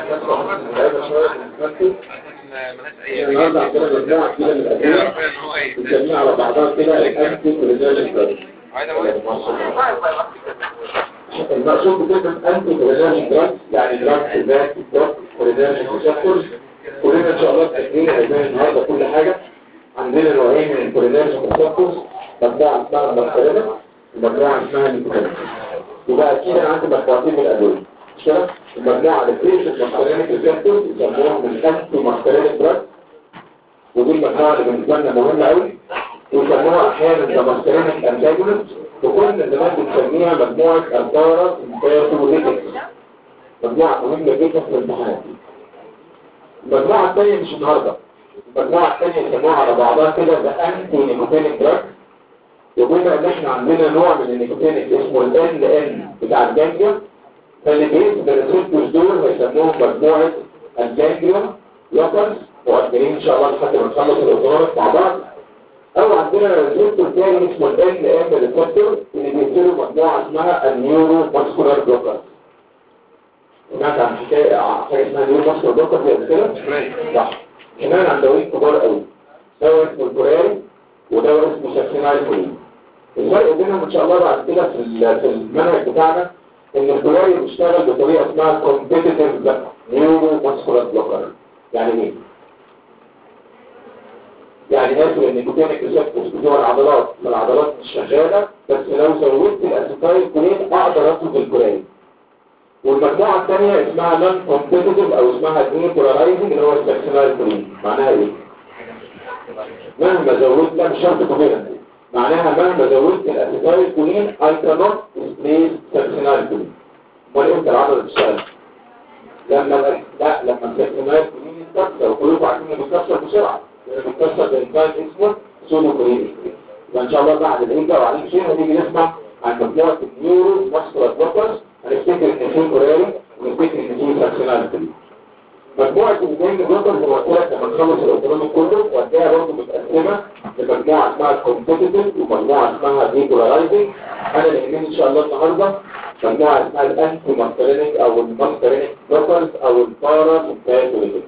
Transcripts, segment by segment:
بس واحد لعيبه شويه في النهارده عندنا مجموعه كده من الادويه بنسميها على بعضها كده الانتي كولينرجيك دراج المقصود بكلمه انتي كولينرجيك دراج يعني دراج ذات دراج كولينرجيك ريسبتورز كلنا ان شاء الله تاكدين هيبان النهارده كل حاجه عندنا نوعين من الكولينرجيك ريسبتورز مجموعه اسمها الماركرينك ومجموعه اسمها نيكوتينيك يبقى اكيد انا عندي مجموعتين من الادويه مش كده المجموعه اللي بتنشط ماركرينك ريسبتورز يسموها من الانتي ماركرينك دراج ودي المجموعه اللي بالنسبه لنا مهمه قوي ويسموها احيانا كماركرينك انتاجونست وكنا زمان بنسميها مجموعه الدارة انتاجونيتكس مجموعه مهمه جدا في الامتحانات المجموعه الثانيه مش النهارده المجموعه الثانيه يسموها على بعضها كده ذا انتي نيكوتينيك دراج وبما ان احنا عندنا نوع من النيكوتينيك اسمه ال ان بتاع الجانجيا فاللي بيبقى الريسبتورز دول هيسموهم مجموعه الجانجيا لوكرز مؤثرين ان شاء الله لحد ما نخلص الاوتونوميك مع بعض او عندنا ريسبتور تاني اسمه ال ان ريسبتور اللي بيقتلوا مجموعه اسمها النيورو ماسكولار بلوكرز سمعت عن حكايه عن حاجه اسمها نيورو ماسكولار بلوكرز قبل كده؟ صح كمان عن دوايين كبار قوي دواء اسمه الكوراري ودواء اسمه ساكسينايل كولين الفرق بينهم ان شاء الله بعد كده في ال- في المنهج بتاعنا ان الكوراري بيشتغل بطريقه اسمها كومبيتيتيف نيورو ماسكولار بلوكر يعني ايه؟ يعني ناس النيكوتينيك ريسبتورز بتوع العضلات العضلات مش شغاله بس لو زودت الاسيتايل كولين اقدر اطلب الكوراري والمجموعه الثانيه اسمها نون كومبيتيتيف او اسمها ديبولارايزنج اللي هو الساكسينايل كولين معناها ايه؟ مهما زودت لا مش شرط كوفيرنت معناها مهما زودت الاسيتايل كولين I cannot replace ساكسينايل كولين امال امتى العضله تشتغل؟ لما ال- لا لما الساكسينايل كولين يتكسر وكلكم عارفين انه بيتكسر بسرعه لانه بيتكسر بانزيم اسمه سودو كولين يبقى ان شاء الله بعد الهيجا وعليك شيء هنيجي نسمع عن مجموعه النيورو ماسكولار بلوكرز هنفتكر ان في كوريري ونفتكر ان في ساكسينايل كولين مجموعة الاثنين بلوكر زي ما قلت لك لما نخلص الاوتونومي كله وهتلاقيها برضه متقسمة لمجموعة اسمها كومبيتيتيف ومجموعة اسمها ديبولارايزنج انا اللي يهمني ان شاء الله النهارده مجموعة اسمها الانتي ماسترينيك او الماسترينيك بلوكرز او البارا سيمباثوليتكس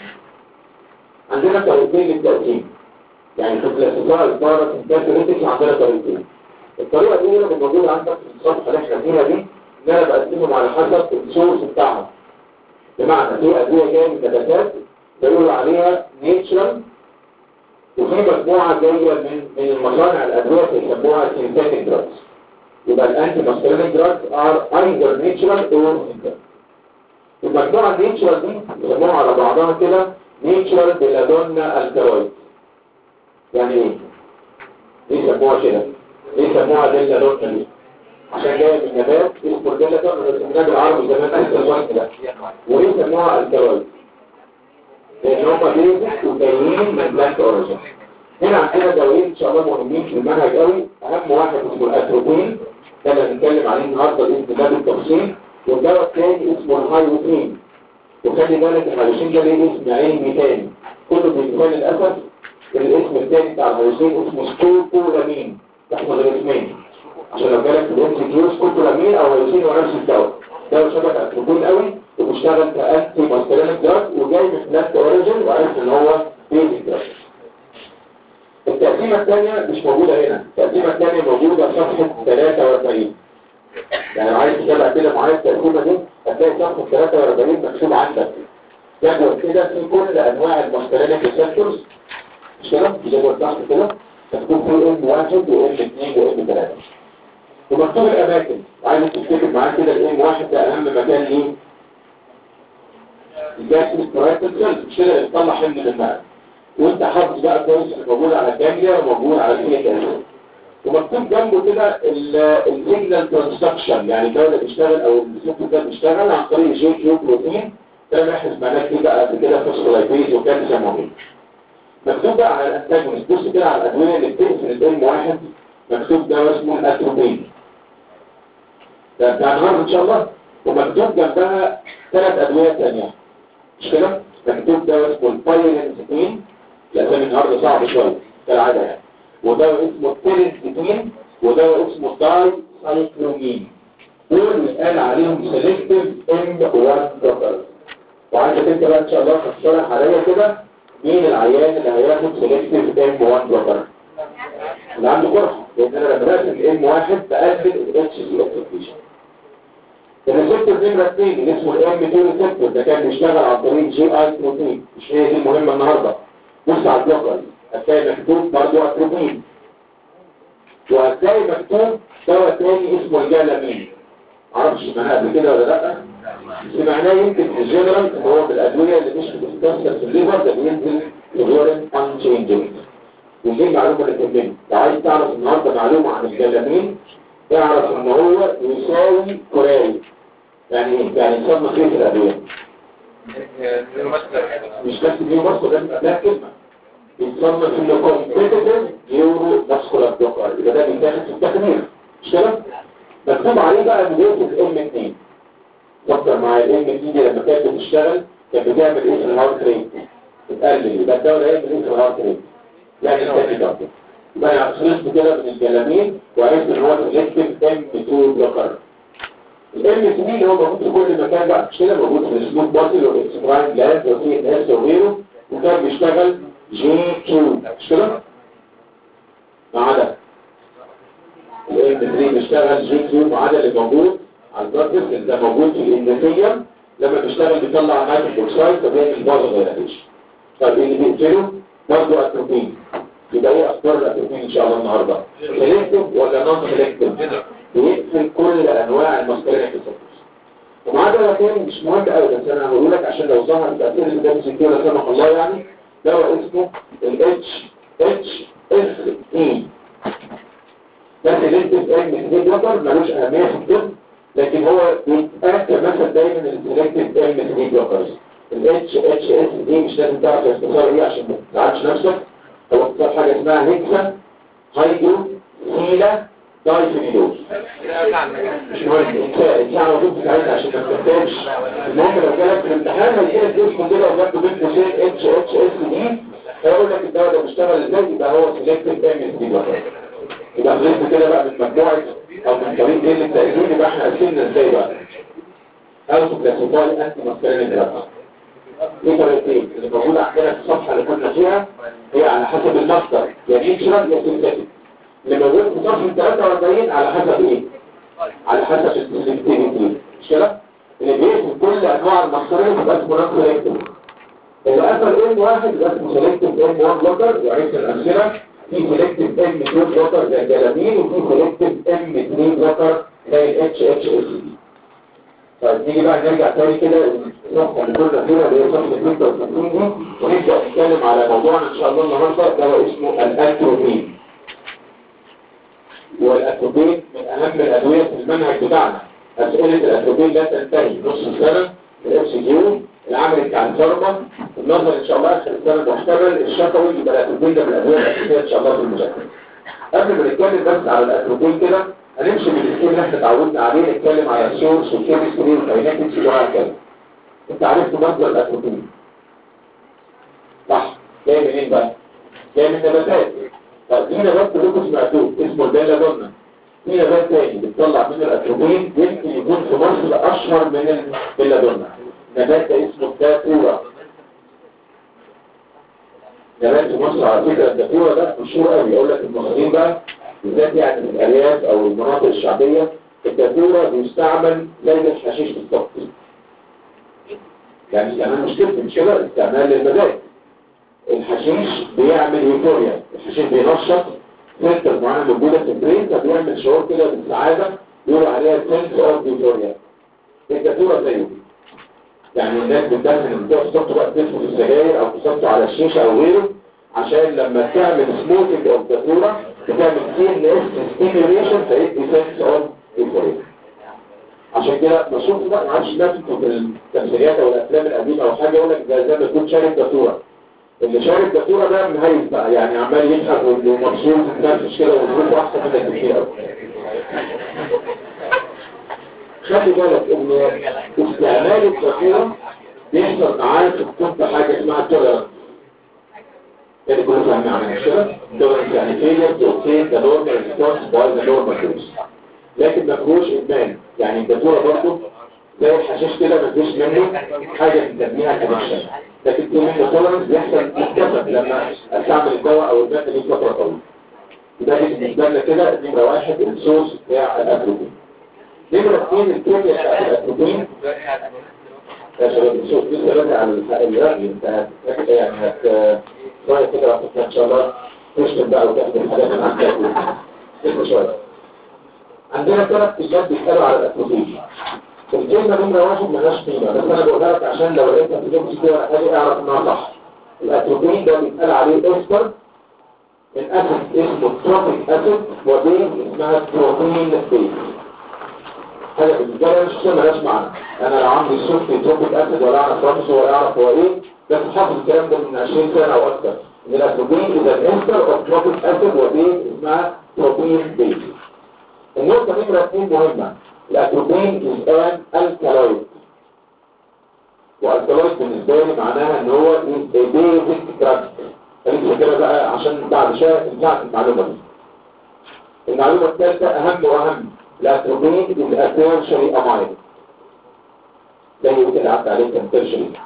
عندنا طريقتين للتقسيم يعني في الكلاسيفاي البارا سيمباثوليتكس عندنا طريقتين الطريقة الأولى اللي موجودة عندك في الصفحة اللي احنا فيها دي ان انا بقسمهم على حسب السورس بتاعهم بمعنى في أدوية جاية من نباتات بيقولوا عليها نيتشرال وفي مجموعة جاية من من المصانع الأدوية بيسموها سينثيتيك دراجز يبقى الأنتي ماسترينيك دراجز ار ايذر نيتشرال اور سينثيتيك المجموعة النيتشرال دي بيسموها على بعضها كده نيتشرال بلادونا الكالويد يعني ايه؟ ليه سموها كده؟ ليه سموها بلادونا دي؟ عشان جاية من نبات اسمه البلادونا بس بالعربي زمان أحسن الوقت ده وليه سموها الكالويد؟ لان هم بيزك وجايين من بلانت اوريجن هنا عندنا دوايين ان شاء الله مهمين في المنهج قوي اهم واحد اسمه الاتروبين ده اللي هنتكلم عليه النهارده باذن الله بالتفصيل والدواء الثاني اسمه الهايوتين وخلي بالك الهايوتين ده ليه اسم علمي تاني كله بيتقال للاسف الاسم الثاني بتاع الهايوتين اسمه سكوبولامين تحفظ الاسمين عشان لو جالك في الام سي كيو سكوبولامين او هايوتين هو نفس الدواء ده شبه اتروبين قوي وبيشتغل كأنتي ماسترينيك دراج وجاي من بلانت اوريجن وعرفت ان هو بيزك دراج التقسيمة الثانية مش موجودة هنا التقسيمة الثانية موجودة في صفحة 43 يعني لو عايز تتابع كده معايا التقسيمة دي هتلاقي صفحة 43 مكتوب عندك جدول كده في كل انواع الماسترينيك ريسبتورز مش كده؟ في جدول تحت كده مكتوب فيه ام واحد وام اثنين وام ثلاثة ومكتوب الاماكن عايز تفتكر معايا كده الام واحد ده اهم مكان ليه الجاس استرايتد سيلز مش كده اللي بتطلع حمل من الماء وانت حافظ بقى كويس اللي موجود على الجانجليا وموجود على الفيك اسيد ومكتوب جنبه كده السيجنال ترانسكشن يعني الدواء اللي بيشتغل او السيستم ده بيشتغل عن طريق جي كيو بروتين ده بيحرز معناه كده بقى قبل كده فوسفولايبيز وكالسيوم ومين مكتوب بقى على الانتاجونست بص كده على الادويه اللي بتقفل الام واحد مكتوب دواء اسمه الاتروبين ده بتاع النهارده ان شاء الله ومكتوب جنبها ثلاث ادويه ثانيه مش كده مكتوب ده اسمه البايرنزيتين الاسامي النهارده صعب شويه كالعاده يعني وده اسمه التيرنزيتين وده اسمه داي سايكلومين دول بيتقال عليهم سيلكتيف ام 1 بلوكر لك انت بقى ان شاء الله تقترح عليا كده مين العيان اللي هياخد سيلكتيف ام 1 بلوكر اللي عنده قرحه لان انا لما برسم الام 1 بقلل الاتش سي اكسبريشن الريسبتور نمرة 2 اللي اسمه الام 2 ريسبتور ده كان بيشتغل عن طريق جي اي بروتين مش هي دي المهمة النهاردة بص على البلوكر هتلاقي مكتوب برضه اتروبين وهتلاقي مكتوب دواء تاني اسمه الجالامين معرفش سمعناه قبل كده ولا لا سمعناه يمكن في الجنرال ان هو من الادويه اللي مش بتتكسر في الليفر ده بينزل يورين انشينجنج ودي المعلومه اللي تهمني لو عايز تعرف النهارده معلومه عن الجلامين اعرف ان هو يساوي كوراري يعني ايه؟ يعني يسمى خير في الادويه مش بس دي مصر لازم قبلها كلمه يتسمى في انه كومبيتيتيف نيورو ماسكولار بلوكر يبقى ده بيتاخد في التخمير مش كده؟ مكتوب عليه بقى مديرة ام 2 فكر معايا الام 2 دي لما كانت بتشتغل كانت بتعمل ايه في الهارت ريت بتقلل يبقى الدواء ده يعمل ايه في الهارت ريت يعني التاكيكارد يبقى انا خلصت كده من الجلامين وعرفت ان هو سيلكتيف ام 2 بلوكر الام 2 اللي هو موجود في كل مكان بقى مش كده موجود في السموث باسل والاكسبراين جلاس وفي ناس وغيره وكان بيشتغل جي كيو مش كده؟ ما عدا الام 3 بيشتغل جي كيو ما عدا اللي موجود على البرجر اللي ده موجود في الاندوثيوم لما بيشتغل بيطلع نيتروجين اوكسايد فبيعمل بازو دايلاتيشن طب اللي بيقتله برضه اتروبين يبقى ايه اخبار الاتروبين ان شاء الله النهارده سيلكتيف ولا نون سيلكتيف بيقفل كل انواع الماسكرينيك ريسبتورز ومعاه دواء تاني مش مهم قوي بس انا هقول لك عشان لو ظهر التاثير اللي ده مسكيه لا سمح الله يعني دواء اسمه الاتش اتش اس اي ده سيلكتيف ام 2 بلوكر ملوش اهميه في الطب لكن هو بيتاكد مثلا دايما السيلكتيف ام 2 بلوكرز الاتش اتش اس دي مش لازم تعرف الاختصار ايه عشان ما تزعلش نفسك هو اختصار حاجه اسمها هيكسا هايدرو سيلا دايفينيدوز مش مهم انت على طول بتاعتها عشان ما تكتبش المهم لو جالك في الامتحان هيجيلك اسمه كده وجنبه بين قوسين اتش اتش اس دي هيقول لك الدواء ده بيشتغل ازاي يبقى هو سيلكتيف ام 2 بلوكر يبقى خلصت كده بقى من مجموعه او من طريق ايه التأذين يبقى احنا قسمنا ازاي بقى او كلاسيفاي انتي ماسكرين دراجز في طريقتين اللي موجوده عندنا في الصفحه اللي كنا فيها هي على حسب المصدر يا نيتشرال يا سينثيتيك اللي موجود في صفحه 43 على حسب ايه على حسب السلكتيفيتي مش كده اللي بيقفل كل انواع المصدرين يبقى اسمه نون سيلكتيف اللي قفل ام واحد يبقى اسمه سيلكتيف ام 1 بلوكر وعرفت الامثله في سيلكتيف ام 2 بلوكر زي الجلابين وفي سيلكتيف ام 2 بلوكر زي الاتش اتش اس دي طيب نيجي بقى نرجع تاني كده الصفحه اللي كنا فيها اللي هي صفحه 66 دي ونبدا نتكلم على موضوعنا ان شاء الله النهارده ده هو اسمه الاتروبين والاتروبين من اهم الادويه في المنهج بتاعنا اسئله الاتروبين لا تنتهي نص السنه الام سي كيو العمل بتاع الفارما النظر ان شاء الله اخر السنه محتمل الشفوي يبقى الاتروبين ده من الادويه الاساسيه ان شاء الله في المذاكره قبل ما نتكلم بس على الاتروبين كده هنمشي بالسكيم اللي احنا اتعودنا عليه نتكلم على السورس والكيمستري والكاينetics وهكذا انت عرفت مصدر الاتروبين صح جاي منين بقى جاي من نباتات طب في نبات كلكم سمعتوه اسمه البيلادونا في نبات تاني بتطلع منه الاتروبين يمكن يكون في مصر اشهر من البيلادونا نبات ده اسمه الدافورا نبات في مصر على فكره الدافورا ده مشهور قوي يقول لك المصريين بقى بالذات يعني في الأرياف أو المناطق الشعبية الدافورة بيستعمل زي الحشيش بالضبط يعني استعمال مش كده مش كده استعمال للمزاج الحشيش بيعمل يوفوريا الحشيش بينشط سنتر معينة موجودة في البرين فبيعمل شعور كده بالسعادة بيقولوا عليها سنس اوف يوفوريا الدافورة زيه يعني الناس بتدخل بتوع تحطوا بقى تدخل السجاير او تحطوا على الشيشة او غيره عشان لما تعمل سموكينج اوف دافورة بتعمل سي ان اس ستيميوليشن فيدي سنس اوف ايفوريا عشان كده بشوف بقى ما عادش ناس في التمثيليات او الافلام القديمه او حاجه يقول لك ده زي ما يكون شارب دافوره اللي شارب دافوره ده مهيز بقى يعني عمال يضحك ومبسوط ومنفش كده وظروفه احسن منك بكتير قوي خلي بالك ان استعمال الدافوره بيحصل معاه في الطب حاجه اسمها توليرانس يعني كله فاهمين عن الشرف دورنس يعني failure to obtain the normal response by the normal dose لكن ما فيهوش ادمان يعني الدكتوره برضه زي الحشيش كده ما فيش منه حاجة بنسميها الادكشن لكن في منه تولرنس بيحصل مكتسب لما استعمل الدواء او المادة دي فترة طويلة ده بالنسبة لنا كده نمرة واحد السورس بتاع الاتروبين نمرة اثنين الكيمياء بتاعت الاتروبين يا شباب السورس لسه راجع على الرأي انت هت- يعني هت شوية كده هتفتح ان شاء الله تشتم بقى وتاخد الحاجات اللي عندك لسه شوية عندنا ثلاث كلمات بيتقالوا على الاتروبين الكلمة نمرة واحد ملهاش قيمة بس انا بقولها لك عشان لو لقيت في جنب كده حاجة اعرف انها صح الاتروبين ده بيتقال عليه استر من اسيد اسمه تروبيك اسيد وبيز اسمها بروتين بيز حاجة بالنسبة لي مش كلمة ملهاش معنى انا لو عندي صوت في تروبيك اسيد ولا اعرف رمزه ولا اعرف هو ايه بس حافظ الكلام ده من 20 سنة او اكتر ان الاتروبين اذا الاستر اوف تروبيك اسيد وبيز اسمها بروتين بيز النقطة نمرة اثنين مهمة الاتروبين is an alkaloid والكالويد بالنسبة لي معناها ان هو is a basic drug خليك كده بقى عشان بعد شوية تنفعك المعلومة دي المعلومة الثالثة اهم واهم الاتروبين is a tertiary amide زي ما كده عدت عليه كان tertiary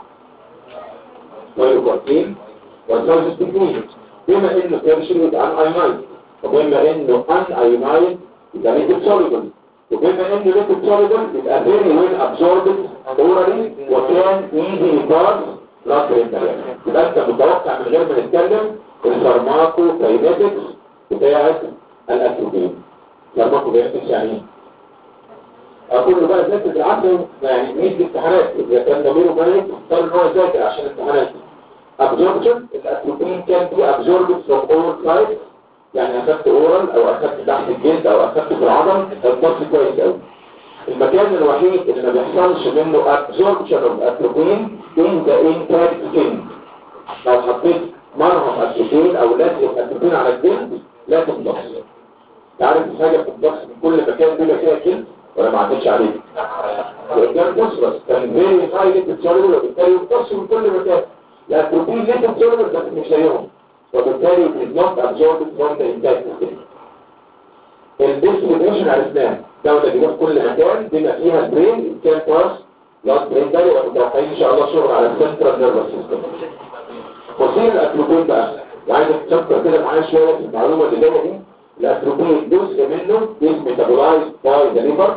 ويروكوتين والسوز التكنيك بما انه tertiary يبقى ان ايونايد وبما انه ان ايونايد يبقى liquid soluble وبما انه liquid soluble يبقى very well absorbed orally وكان easy pass blood brain barrier يبقى انت متوقع من غير ما نتكلم الفارماكو كاينetics بتاعت الاتروبين فارماكو كاينetics يعني ايه؟ اقول له بقى ذاكر بالعقل يعني ميز الامتحانات اذا كان ضميره مالك اختار ان هو يذاكر عشان الامتحانات absorption الاتروبين كان be absorbed from all sides يعني اخدت اورال او اخدت تحت الجلد او اخدت في العضل الضغط كويس قوي المكان الوحيد اللي ما بيحصلش منه absorption of atropine in the intact skin لو حطيت مرهم اتروبين او لازق اتروبين على الجلد لا تمتص تعرف حاجه بتمتص من كل مكان بيبقى فيها جلد ولا ما عدتش عليه الجلد بس كان فيري هاي ليبيد وبالتالي يمتص من كل مكان الاتروبين ليبيد بس مش زيهم وبالتالي it is not absorbed from the intact skin الديستريبيوشن عرفناه دولة بيروح كل مكان بما فيها البرين كان باس لاست برين ده يبقى متوقعين ان شاء الله شغل على السنترال نيرفس سيستم وسيل الاتروبين بقى وعايزك تفكر كده معايا شويه في المعلومه اللي جايه دي الاتروبين جزء منه is metabolized by the liver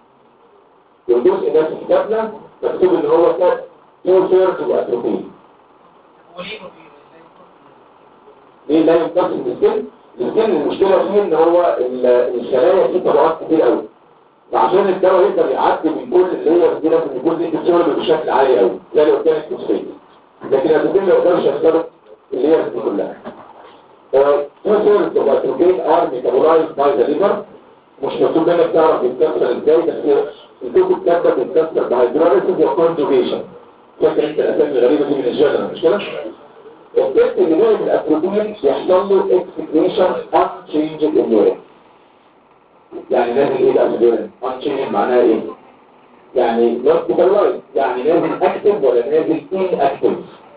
والجزء ده في كتابنا مكتوب ان هو كان 2 thirds of اتروبين ليه لا يمتص من السن السن المشكلة فيه ان هو ال- الخلايا فيه طبقات كتير قوي فعشان الدواء يقدر يعدي من كل اللي هي كده من كل دي بتشتغل بشكل عالي قوي زي اللي قدامك فوسفيت لكن الاتروبين ما يقدرش يخترق اللي هي دي كلها two thirds of atropine are metabolized by the liver مش مكتوب هنا بتعرف يتكسر ازاي بس الكتب كاتبه بيتكسر بهيدروليسيس وكونجوجيشن فاكر انت الاسامي الغريبه دي من الجنرال مش كده؟ التست اللي جاي من الاتروبين يحصل له اكسكريشن unchanged in urine يعني نازل ايه بقى في اليورين unchanged معناها ايه يعني not metabolized يعني نازل اكتف ولا نازل inactive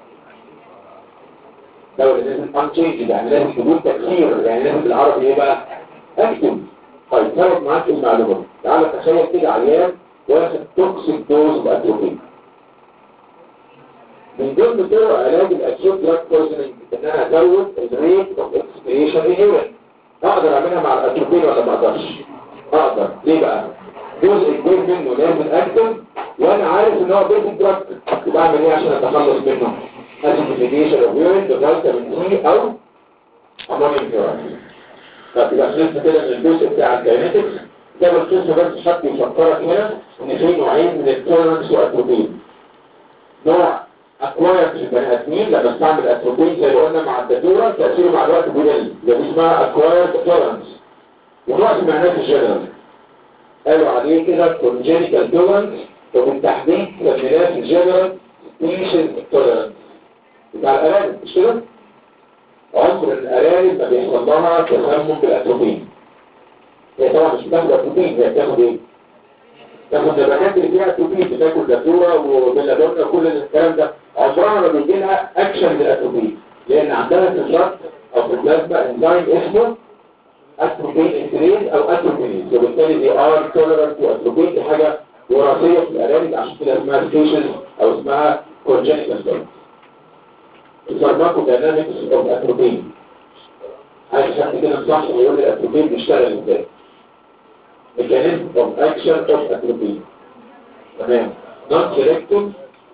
لو اللي نازل unchanged يعني نازل بدون تأثير يعني نازل بالعربي ايه بقى اكتف طيب ثابت معاك المعلومه دي. تعالى تخيل كده عيان واخد توكسيك دوز باتروبين من ضمن طرق علاج الاكيوت دراج بويزنينج ان انا ازود الريت اوف اكسبريشن انهيرنت اقدر اعملها مع الاتروبين ولا ما اقدرش اقدر ليه بقى جزء كبير منه نازل اكتف وانا عارف ان هو بيزك دراج يبقى اعمل ايه عشان اتخلص منه اسيديفيكيشن اوف يورين بفيتامين سي او امونيوم كلورايد طب يبقى خلصنا كده من الجزء بتاع الكاينetics ده بالقسم بس حد يفكرك هنا ان في نوعين من التولرنس واتروبين نوع اكواير في البني ادمين لما استعمل اتروبين زي ما قلنا مع الدكتوره تاثيره مع الوقت بيقل ده اسمها اكواير تولرنس ونوع سمعناه في الجنرال قالوا عليه كده كونجينيتال تولرنس وبالتحديد سميناه في الجنرال سبيشال تولرنس بتاع الارانب مش كده؟ عمر الارانب ما بيحصل لها تسمم بالاتروبين هي طبعا مش بتاخد اتروبين هي بتاخد ايه؟ تاخد نباتات اللي فيها اتروبين بتاكل دافورا وبيلادونا وكل الكلام ده عمرها ما بيجي لها اكشن بالاتروبين لان عندها في الشرط او في البلازما انزيم اسمه اتروبين انتريز او اتروبينيز وبالتالي دي ار تولرنت تو اتروبين دي حاجه وراثيه في الارانب عشان كده اسمها ستيشن او اسمها كونجكتيف سيل الفارماكو داينامكس اوف اتروبين عايز حد كده صح يقول لي الاتروبين بيشتغل ازاي ميكانيزم اوف اكشن اوف اتروبين تمام نون سيلكتيف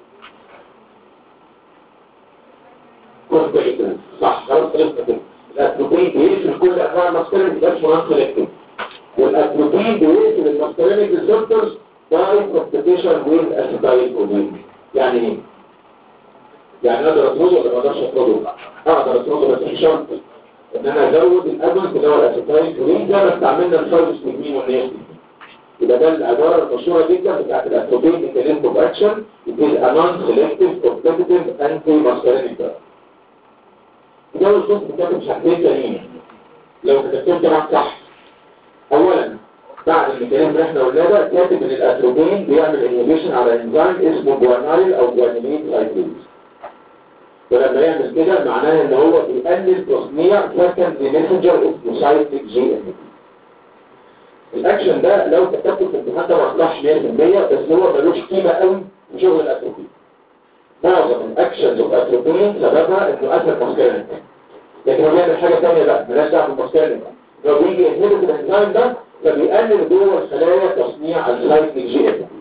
كونجكتيف صح خلاص عرفنا كده الاتروبين بيقفل كل انواع المسكرين بس نون سيلكتيف والاتروبين بيقفل المسكرينيك ريسبتورز باي كومبيتيشن ويز اسيتايل كولين يعني ايه يعني اقدر اطرده ولا ما اقدرش اطرده اقدر اطرده بس مش شرط ان انا ازود الادوز اللي هو الاسيتايل كولين ده ما استعملنا الفايروسبيجمين والنيوكلين يبقى ده العباره المشهوره جدا بتاعت الاتروبين ميكانيزم اوف اكشن it is a non-selective competitive anti-muscarinic drug ده الخصم كاتب حاجتين تانيين لو كتبتهم طبعا صح اولا بعد الميكانيزم اللي احنا قلناه ده كاتب ان الاتروبين بيعمل انهبيشن على انزيم اسمه جوانايل او جوانيلين سايكليز ولما يعمل كده معناه ان هو بيقلل تصنيع سكند ميسنجر اسمه سايكليك جي ام الاكشن ده لو كتبته في الامتحان ده ما طلعش 100% بس هو ملوش قيمه قوي في شغل الاتروبين معظم الاكشنز اوف اتروبين سببها انه اثر ماسكارينيك لكن هو بيعمل حاجه ثانيه بقى مالهاش دعوه بالماسكارينيك لو بيجي ينهبط الانزيم ده فبيقلل جوه الخلايا تصنيع السايكليك جي ام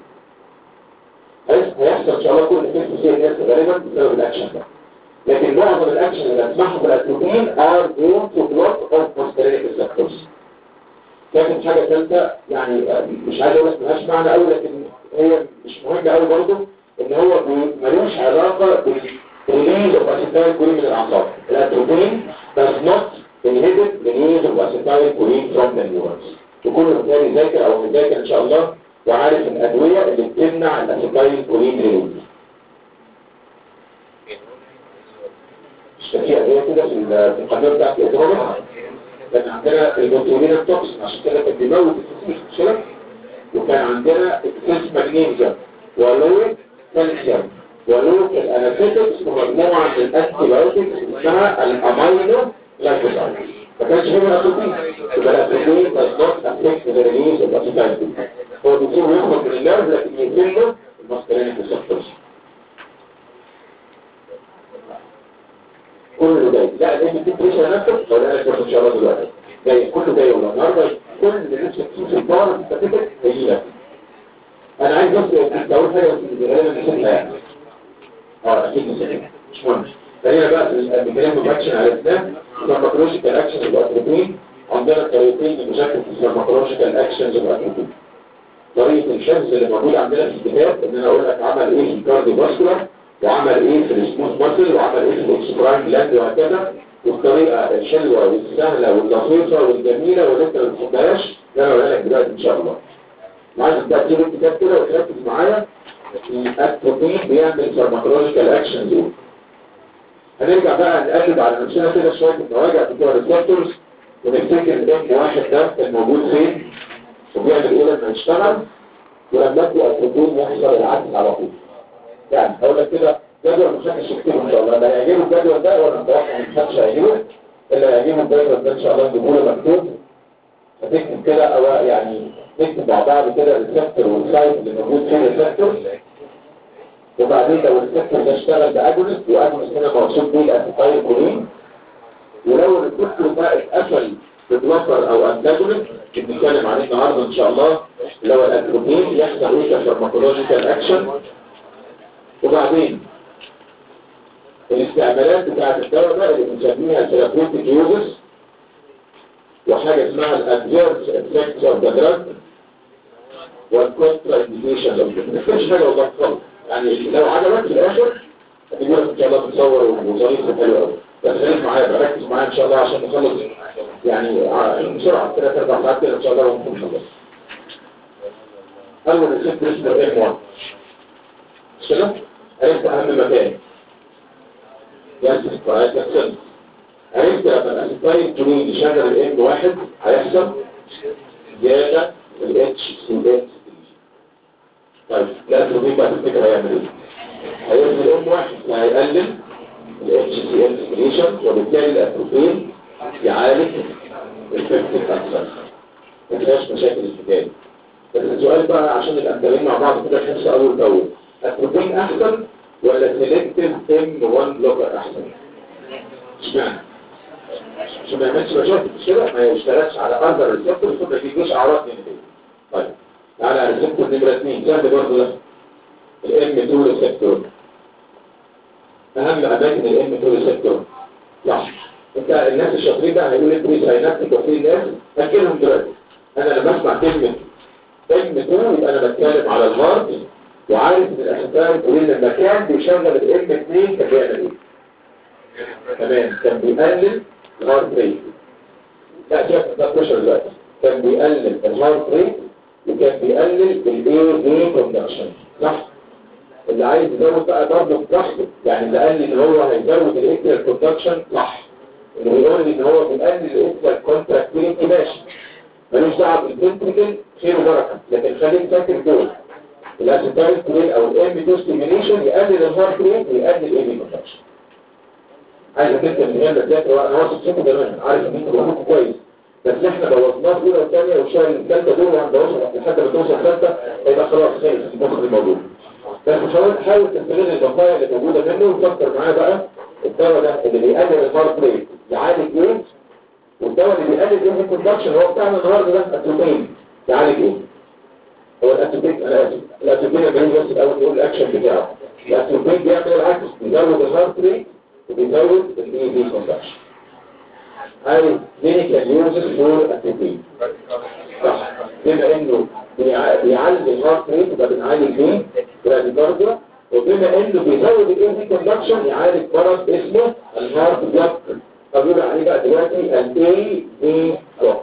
هيحصل ان شاء الله كل كيس سي ان اس غالبا بسبب الاكشن ده لكن معظم الاكشن اللي هتسمعها في الاتروبين ار جون تو بلوك اوف ماسكارينيك ريسبتورز لكن حاجه ثالثه يعني مش عايز اقول لك ملهاش معنى قوي لكن هي مش مهمه قوي برضه ان هو ملوش علاقه بالريليز اوف اسيتايل كولين من الاعصاب الاتروبين does not inhibit the release of acetylcholine from the neurons وكل مثال يذاكر او يذاكر ان شاء الله وعارف الادويه اللي بتمنع الاسيتايلكولين ريليز مش في ادويه كده في في القناه بتاعت الاضراب كان عندنا البوتولين التوكسين عشان كده كان بيموت الفسيخ مش كده وكان عندنا اكسس ماجنيزيوم ولو كالسيوم ولو الانستيكس ومجموعه من الانتيبيوتكس اسمها الامينو لايكوسايد ما كانش فيه مناطقين يبقى الاتروبين does not affect the release of acetylcholine هو الدكتور يخرج من النيرف لكن يقفل له الماسكرينيك ريسبتورز كله جاي لا ده في بريشر نفسه ولا انا كنت ان شاء الله دلوقتي جاي كله جاي والله النهارده كل اللي نفسك فيه في الدار بتاعتك هيجي لك انا عايز بس اقول حاجه بس غالبا نسيتها يعني اه اكيد نسيتها مش مهم خلينا بقى في الميكانيزم اكشن على الاسلام الفارماكولوجيكال اكشن والاتروبين عندنا طريقتين لمشاكل الفارماكولوجيكال اكشنز والاتروبين طريقه الحفظ اللي موجوده عندنا في الكتاب ان انا اقول لك عمل ايه في الكارديو فاسكولار وعمل ايه في السموث ماسل وعمل ايه في الاكسبراين جلاند وهكذا والطريقه الحلوه والسهله واللطيفه والجميله واللي انت ما بتحبهاش ده انا هقولها لك دلوقتي ان شاء الله عايزك بقى تجيب الكتاب كده وتركز معايا الاتروبين بيعمل فارماكولوجيكال اكشن دول هنرجع بقى نقلب على نفسنا كده شويه المواجع بتوع الريسبتورز ونفتكر الام واحد ده كان موجود فين وبيعمل ايه لما يشتغل ولما ادي اتروبين يحصل العكس على طول يعني اقول لك كده جدول محدش يكتبه ان شاء الله اللي هيعجبه الجدول ده وانا متوقع ان محدش هيعجبه اللي هيعجبه الجدول ده ان شاء الله نجيبه له مكتوب هتكتب كده او يعني نكتب مع بعض كده الريسبتور والسايت اللي موجود فيه الريسبتور وبعدين لو الريسبتور ده اشتغل باجونست واجونست هنا مقصود بيه الاسيتايل كولين ولو الريسبتور ده اتقفل ببلوكر او انتاجونست بنتكلم عليه النهارده ان شاء الله اللي هو الاتروبين يحصل ايه كفارماكولوجيكال اكشن وبعدين الاستعمالات بتاعت الدواء ده اللي بنسميها ثيرابيوتيك يوزز وحاجه اسمها الادفيرس افكتس اوف ذا دراج والكونترا انديكيشنز اوف ذا مفيش حاجه والله خالص يعني لو عجبك في الاخر هتجي لك ان شاء الله تتصور وظريف حلو قوي بس خليك معايا بقى ركز معايا ان شاء الله عشان نخلص يعني بسرعه ثلاث اربع ساعات كده ان شاء الله ونكون نخلص اول ريسيبت اسمه ام 1 مش كده؟ عرفت اهم مكان ياسس قواعد السن عرفت لما الاسيتايل كولين يشغل الام واحد هيحصل زيادة في الاتش سي اس طيب لا تروبين بقى تفتكر هيعمل ايه هيعمل الام واحد وهيقلل الاتش سي اس كليشن وبالتالي الاتروبين يعالج الفيفتيك اكثر ما فيهاش مشاكل البداية بس السؤال بقى عشان نبقى متابعين مع بعض كده نحس اول باول اتروبين احسن ولا سيلكتيف ام 1 بلوكر احسن اشمعنى عشان ما يعملش مشاكل مش كده ما يشتغلش على اندر ريسبتور ثم ما يجيش اعراض جانبيه طيب تعالى على ريسبتور نمره 2 سهل برضه ده الام 2 ريسبتور اهم اماكن الام 2 ريسبتور صح انت الناس الشاطرين بقى هيقولوا لي بري ساينابتيك وفي الناس اكلهم دلوقتي انا لما اسمع كلمه ام 2 يبقى انا بتكلم على الهارت وعارف ان الاحساسات بيقول لي لما كان بيشغل الام 2 كان بيعمل ايه تمام كان بيقلل الهارت ريت لا شايف ده بريشر دلوقتي كان بيقلل الهارت ريت وكان بيقلل الاي في كوندكشن صح اللي عايز يزود بقى برضه براحته يعني اللي قال لي ان هو هيزود الاكتر كوندكشن صح اللي بيقول لي ان هو بيقلل الاكتر كونتراكتيليتي ماشي ملوش دعوه بالفنتريكل خير وبركه لكن خليك فاكر دول الاسيتايل كولين او الام 2 ستيميليشن يقلل الهارت ريت ويقلل الاي في كوندكشن عايز تكتب من هنا تذاكر وانا واثق فيكم تماما عارف ان انتوا بقولكم كويس بس احنا بوظناه في اولى وثانيه والشهر الثالثه دول وهنبوظهم لحد ما توصل ثالثه يبقى خلاص خلص مخ الموضوع بس حاول حاول تستغل البقايا اللي موجوده منه وفكر معايا بقى الدواء ده اللي بيقلل الهارت ريت يعالج ايه والدواء اللي بيقلل ايه الكوندكشن هو بتاعنا النهارده ده اتروبين يعالج ايه هو الاتروبين انا اسف الاتروبين لما يجي بس الاول يقول الاكشن بتاعه الاتروبين بيعمل العكس بيزود الهارت ريت وبيزود الاي في كوندكشن هاي كلينيكال يوزز فور اتروبين صح بما انه بيع- بيعالج الهارت ريت يبقى بنعالج بيه براديكارديا وبما انه بيزود الاي في كوندكشن يعالج مرض اسمه الهارت بلوك فبيقول عليه بقى دلوقتي الاي في بلوك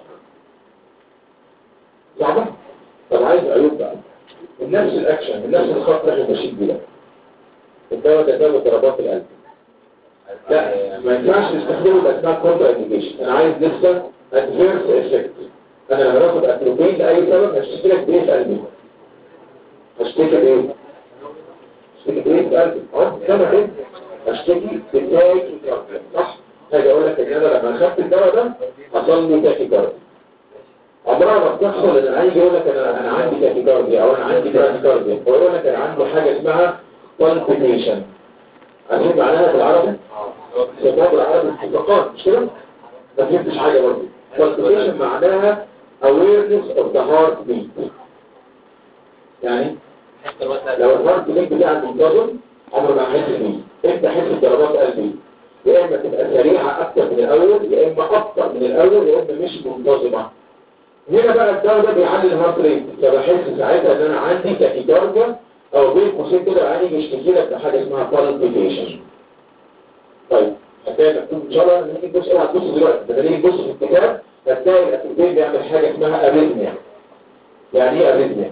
صعبة؟ طب عايز عيوب بقى نفس الاكشن نفس الخط اللي احنا ماشيين بيه ده الدواء ده دواء ضربات القلب لا ما ينفعش نستخدمه باسماء كونتر انديكيشن انا عايز لسه ادفيرس افكت انا لما باخد اتروبين لاي سبب هشتكي لك بايه في قلبي هشتكي بايه هشتكي بايه في قلبي اه سنة ايه هشتكي بتاعي صح هاجي اقول لك ان انا لما اخدت الدواء ده حصل لي تاكيكارديا عمرها ما بتحصل ان انا يقول لك انا انا عندي تاكيكارديا او انا عندي براديكارديا ويقول لك انا عندي حاجه اسمها بالبيتيشن عارفين معناها بالعربي سموها بالعربي استفاقات مش كده ما فهمتش حاجه برضه بالبيتيشن معناها awareness of the heart beat يعني لو الهارت بيت بتاعك منتظم عمره ما هيحس بيه انت حس بضربات قلبي يا اما تبقى سريعه اكتر من الاول يا اما اكتر من الاول يا اما مش منتظمه هنا بقى الدواء ده بيعلي الهارت ريت فبحس ساعتها ان انا عندي تاكيكارديا او بين قوسين كده عيني بيشتكي لك بحاجه اسمها بالبيتيشن طيب هتلاقي مكتوب ان شاء الله لما نيجي نبص اوعى تبص دلوقتي لما نيجي نبص في الكتاب هتلاقي الاتروبين بيعمل حاجه اسمها اريثميا يعني ايه اريثميا؟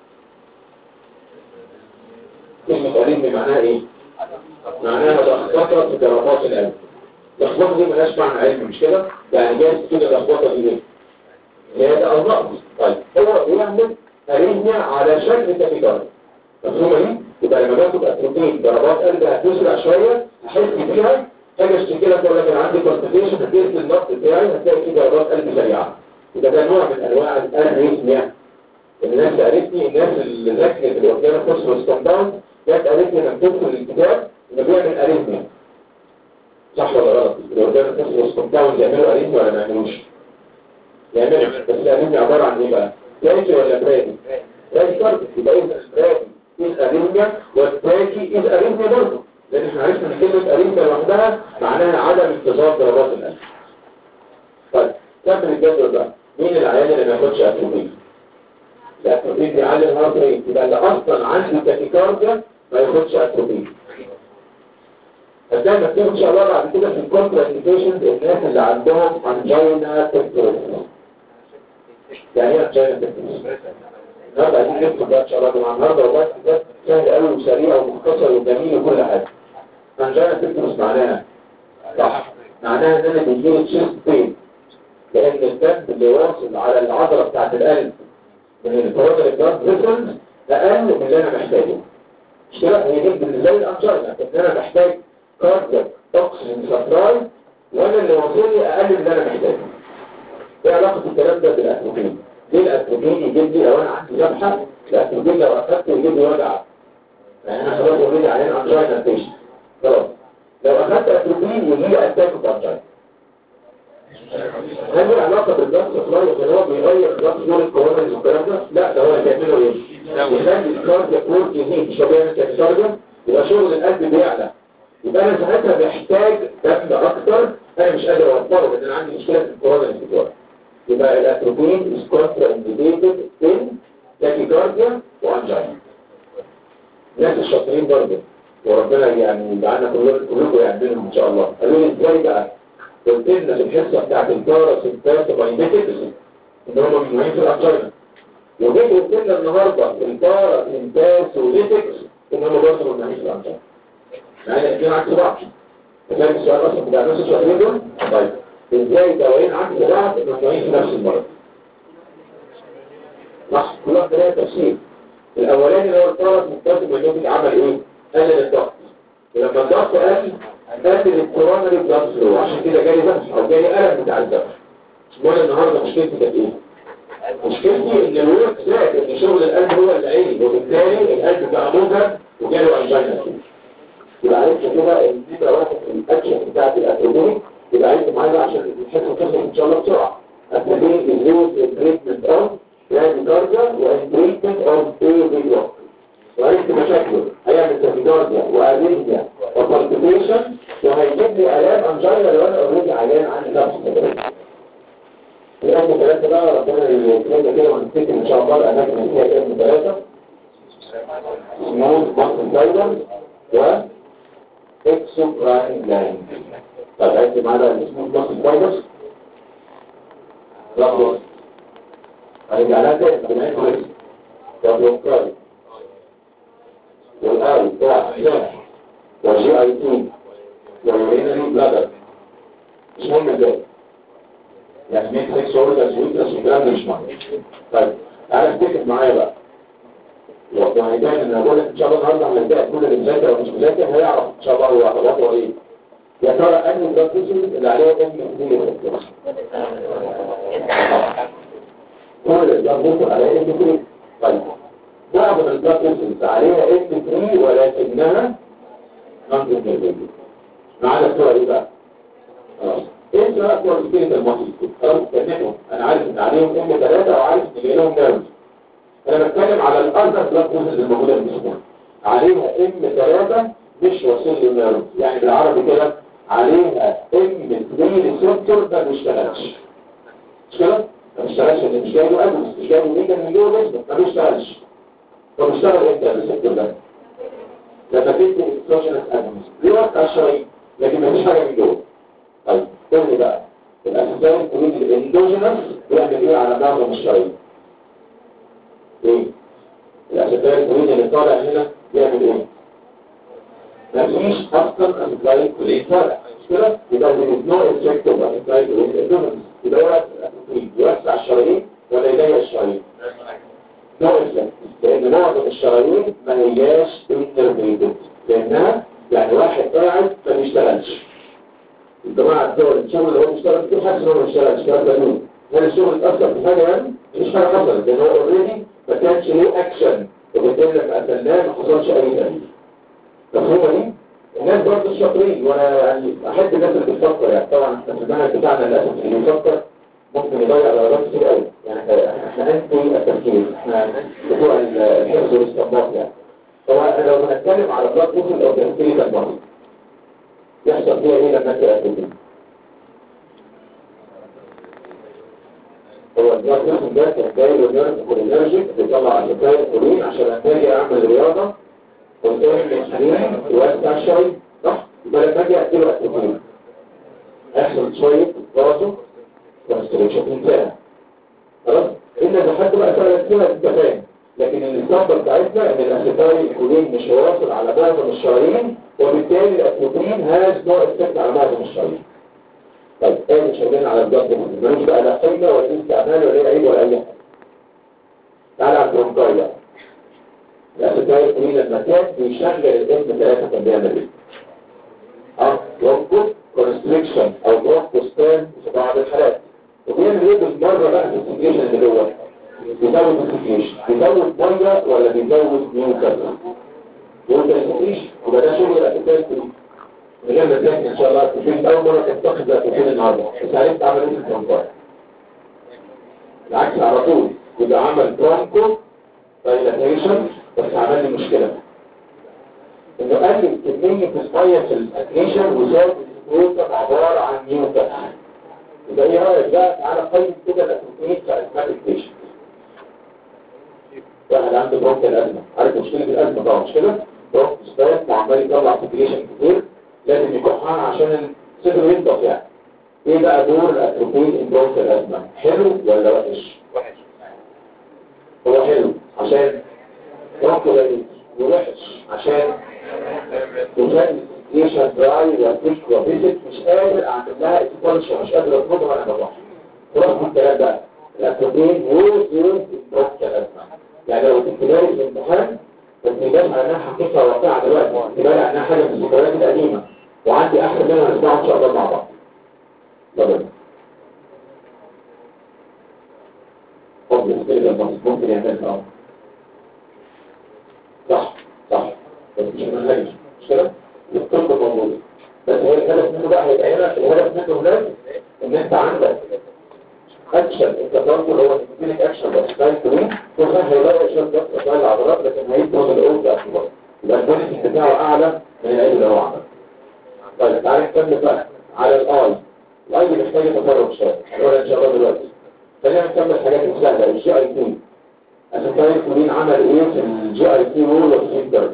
كلمه اريثميا معناها ايه؟ معناها لخبطه في ضربات القلب اللخبطه دي ملهاش معنى علمي مش كده؟ يعني جايز كده اللخبطه دي ليه؟ زياده او نقص طيب هو بيعمل اريثميا على شكل تاكيكارديا مفهومه دي؟ يبقى لما باخد اتروبين ضربات قلب هتسرع شويه احس فيها حاجه اشتكي لك ولا كان عندي كونستيبيشن هتقيس النقص بتاعي هتلاقي فيه ضربات قلب سريعه يبقى ده نوع من انواع الاريثميا الناس قالتني الناس اللي ذاكرت الاورجانا فوسفورس كومباوند جت قالتني لما تدخل الكتاب انه بيعمل اريثميا صح ولا غلط؟ الاورجانا فوسفورس كومباوند يعملوا اريثميا ولا ما يعملوش؟ يعملوا بس الاريثميا عباره عن ايه بقى؟ تاكي ولا برادي؟ برادي كارد يبقى ايه برادي إذ أريثميا والتاكي إذ أريثميا برضه لأن احنا عرفنا ان كلمة أريثميا لوحدها معناها عدم انتظام ضربات القلب طيب كمل الجدول بقى مين العيان اللي ما ياخدش أتروبين؟ الأتروبين بيعلي الهارت ريت يبقى اللي أصلا عنده تاكيكارديا ما ياخدش أتروبين هتلاقي مكتوب ان شاء الله بعد كده في الكونترا انديكيشنز الناس اللي عندهم انجينا تكتورس يعني ايه انجينا تكتورس؟ النهارده عايزين نكتب بقى ان شاء الله يا جماعه النهارده والله كتاب سهل قوي وسريع ومختصر وجميل وكل حاجه انجينا تكتورس معناها صح معناها ان انا بيجيلي تشيست بين لان الدم اللي واصل على العضله بتاعت القلب من الكورونري بلاد فيسلز اقل من اللي انا محتاجه مش كده هي دي بالنسبه لي الانجينا ان انا محتاج كاردياك اوكسجين سبلاي وانا اللي واصل لي اقل من اللي انا محتاجه ايه علاقه الكلام ده بالاتروبين ليه الاتروبين يجيب لي لو انا عندي ذبحه الاتروبين لو اخدته يجيب لي وجع يعني انا خلاص اوريدي عليه انجينا بيشن خلاص لو اخدت اتروبين يجي لي اتاك اوف انجينا هل له علاقه بالبلاد سبلاي ان هو بيغير البلاد فلو الكورونز والكلام ده؟ لا ده هو اللي بيعمله ايه؟ يخلي الكارديا كورت يزيد مش هو بيعمل كارديا يبقى شغل القلب بيعلى يبقى انا ساعتها محتاج دم اكتر انا مش قادر اوفره لان انا عندي مشكله في الكورونا بتوعي يبقى الاتروبين is contraindicated in tachycardia وانجينا الناس الشاطرين برضه وربنا يعني يجعلنا كلنا كلكم يعملهم ان شاء الله قالوا لي ازاي بقى قلت لنا في الحصه بتاعت الباراسيمباث باينيتكس ان هم ممنوعين في الانجينا وجيت قلت لنا النهارده الباراسيمباث وليتكس ان هم برضه ممنوعين في الانجينا يعني الاثنين عكس بعض فاهم السؤال اصلا بتاع الناس الشاطرين دول؟ طيب ازاي دوايين عكس بعض ممنوعين في نفس المرض؟ صح كل واحده لها تفسير الاولاني اللي هو الباراسيمباث باينيتكس عمل ايه؟ قلل الضغط ولما الضغط قل قلل الكورونري بلاد فلو عشان كده جالي ذبح او جالي الم بتاع الذبح وانا النهارده مشكلتي كانت ايه؟ مشكلتي ان الورك زاد ان شغل القلب هو اللي عالي وبالتالي القلب بقى موجب وجاله انجينا يبقى عرفت كده ان دي واحد من الاكشن بتاعت الاتروبين يبقى عرفت معايا عشان الحصه تخلص ان شاء الله بسرعه اتروبين از يوز تريتمنت اوف براديكارديا وان تريتمنت اوف اي وعرفت مشاكله هيعمل تاكيكارديا واريثميا وبالبيتيشن وهيجيب لي الام انجينا لو انا اوريدي عيان عندي نفس الكلام الام ثلاثه بقى ربنا يكرمنا كده ونفتكر ان شاء الله الاماكن اللي فيها ام ثلاثه سموث ماسل فايبر و اكسوبراين لاين طب عرفت معانا السموث ماسل فايبرز لا خلاص هنرجع لها تاني بنعيد كويس طب يوم والآن بتاع حساب وجي اي تي والورينري بلادر مش مهم ده يعني ميك سكس اورجانز ويترس والكلام ده مش مهم طيب تعالى افتكر معايا بقى يعني دايما انا بقول لك ان شاء الله النهارده هنلاقي كل اللي مذاكر او مش مذاكر هيعرف ان شاء الله هو وضعه ايه يا ترى انهي بلاد فيسل اللي عليه ام كل البلاد فيسل عليه ام طيب بعض من البلاد فيسلز عليها ام 3 ولكنها نون ديفيجن معانا الصوره ايه بقى خلاص ايه بقى صور سكيلت المصري خلاص كانهم انا عارف ان عليهم ام 3 وعارف ان جاي لهم نيرف انا بتكلم على الاذر بلاد فيسلز الموجوده في الجسم عليها ام 3 مش واصل له نيرف يعني بالعربي كده عليها ام 3 ريسبتور ده ما بيشتغلش مش كده؟ ما بيشتغلش لان مش جاي له ادرس مش جاي له ميجا من جوه جسمه ما بيشتغلش طب اشتغل امتى الريسبتور ده؟ لما تدي اكسوجينس ادمس بيوقع الشرايين لكن مفيش حاجه من جوه طيب قول لي بقى الاسباب تقول الاندوجينس بيعمل ايه على معظم الشرايين؟ ايه؟ الاسباب الكولين اللي طالع هنا بيعمل ايه؟ مفيش اصلا اسباب كولين طالع مش كده؟ يبقى there is no effect of اسباب كولين اندوجينس يبقى هو يوسع الشرايين ولا يضيق الشرايين؟ نوع الفلك لان معظم الشرايين ما هياش انترفيتد لانها يعني واحد قاعد ما بيشتغلش الجماعه بتوع الشغل اللي هو بيشتغل فيه حاسس ان هو ما بيشتغلش كلام قانون هل الشغل اتاثر في حاجه يعني مفيش حاجه حصلت لان هو اوريدي ما كانش ليه اكشن وبالتالي لما قتلناه ما حصلش اي تغيير مفهومه دي؟ الناس برضه الشاطرين وانا يعني احب الناس اللي بتفكر يعني طبعا احنا في المنهج بتاعنا للاسف اللي بيفكر ممكن يضيع درجات كتير قوي يعني احنا انتي التفكير احنا بتوع الحفظ والاستنباط يعني هو لو بنتكلم على بلاد فيسل او تفكير البطن يحصل فيها ايه لما انت تأكد هو البلاد فيسل ده كان جاي له نيرف كولينرجيك بيطلع الشكاية كولين عشان لما اجي اعمل رياضة والإيرن الحنين يوسع شوي صح؟ يبقى لما اجي اقتله اكتفين هيحصل شوية برضه والستريتشر انتهى خلاص ان لحد بقى ثلاث سنين انت فاهم لكن الاستنبط بتاعتنا ان الاسيتايل الكولين مش واصل على معظم الشرايين وبالتالي الاتروبين هاز نو افكت على معظم الشرايين طيب ايه مش شغالين على الجد ملوش بقى لا قيمه ولا ليه استعمال ولا ليه عيب ولا اي حاجه تعالى على البرونكاي بقى الاسيتايل الكولين لما كان بيشغل الام 3 كان بيعمل ايه؟ اه برونكو كونستريكشن او برونكو ستان في بعض الحالات وبيعمل ايه بالمرة بقى في السجيشن اللي جوه بيزود السكريشن بيزود ميه ولا بيزود ميوكس يقول ده السكريشن وده ده شغل الاساس من غير ما تذاكر ان شاء الله تفيد اول مره تفتقد الاساسين النهارده بس عرفت اعمل ايه في التنفار العكس على طول يبقى عمل برونكو دايلاتيشن بس عمل لي مشكله انه قلل كميه الميه في الاتريشن وزاد السكروتم عباره عن ميوكس يبقى ايه رايك بقى تعالى قيم كده الاساسيين بتاع الاسماتيك بيشنت واحد عنده برونك الازمه عارف مشكله الازمه طبعا مش كده برونك سباس وعمال يطلع سكريشن كتير لازم يكحها عشان الصدر ينضف يعني ايه بقى دور الاتروبين ان برونك الازمه حلو ولا وحش وحش هو حلو عشان برونك قليل ووحش عشان وكان ليشن دراي وفيك وفيزك مش قادر اعمل لها اكسبانشن مش قادر اطلبها انا بروح ورغم الكلام ده الاتروبين يوز يوز برونك الازمه يعني لو تكتبالي في الامتحان بس يبان انها حقيقه واقعه دلوقتي يبان انها حاجه من الذكريات القديمه وعندي احسن منها نسمعها ان شاء الله مع بعض طبعا ممكن يعملها صح صح بس مش منهج مش كده الطب موجود بس هو الهدف منه بقى هيبقى هنا الهدف منه هناك ان انت عندك اكشن التطور هو الكلينيك اكشن بس لاين كلين وكان هيلاقي اكشن بس لاين العضلات لكن هيدخل الاول اكبر يبقى البنفيت بتاعه اعلى من العيد اللي هو عمله طيب تعالى نكمل بقى على الاي الاي دي محتاجه تطور شويه هنقولها ان شاء الله دلوقتي خلينا نكمل الحاجات السهله الجي اي تي اساساين كلين عمل ايه في الجي اي تي رول والسنتر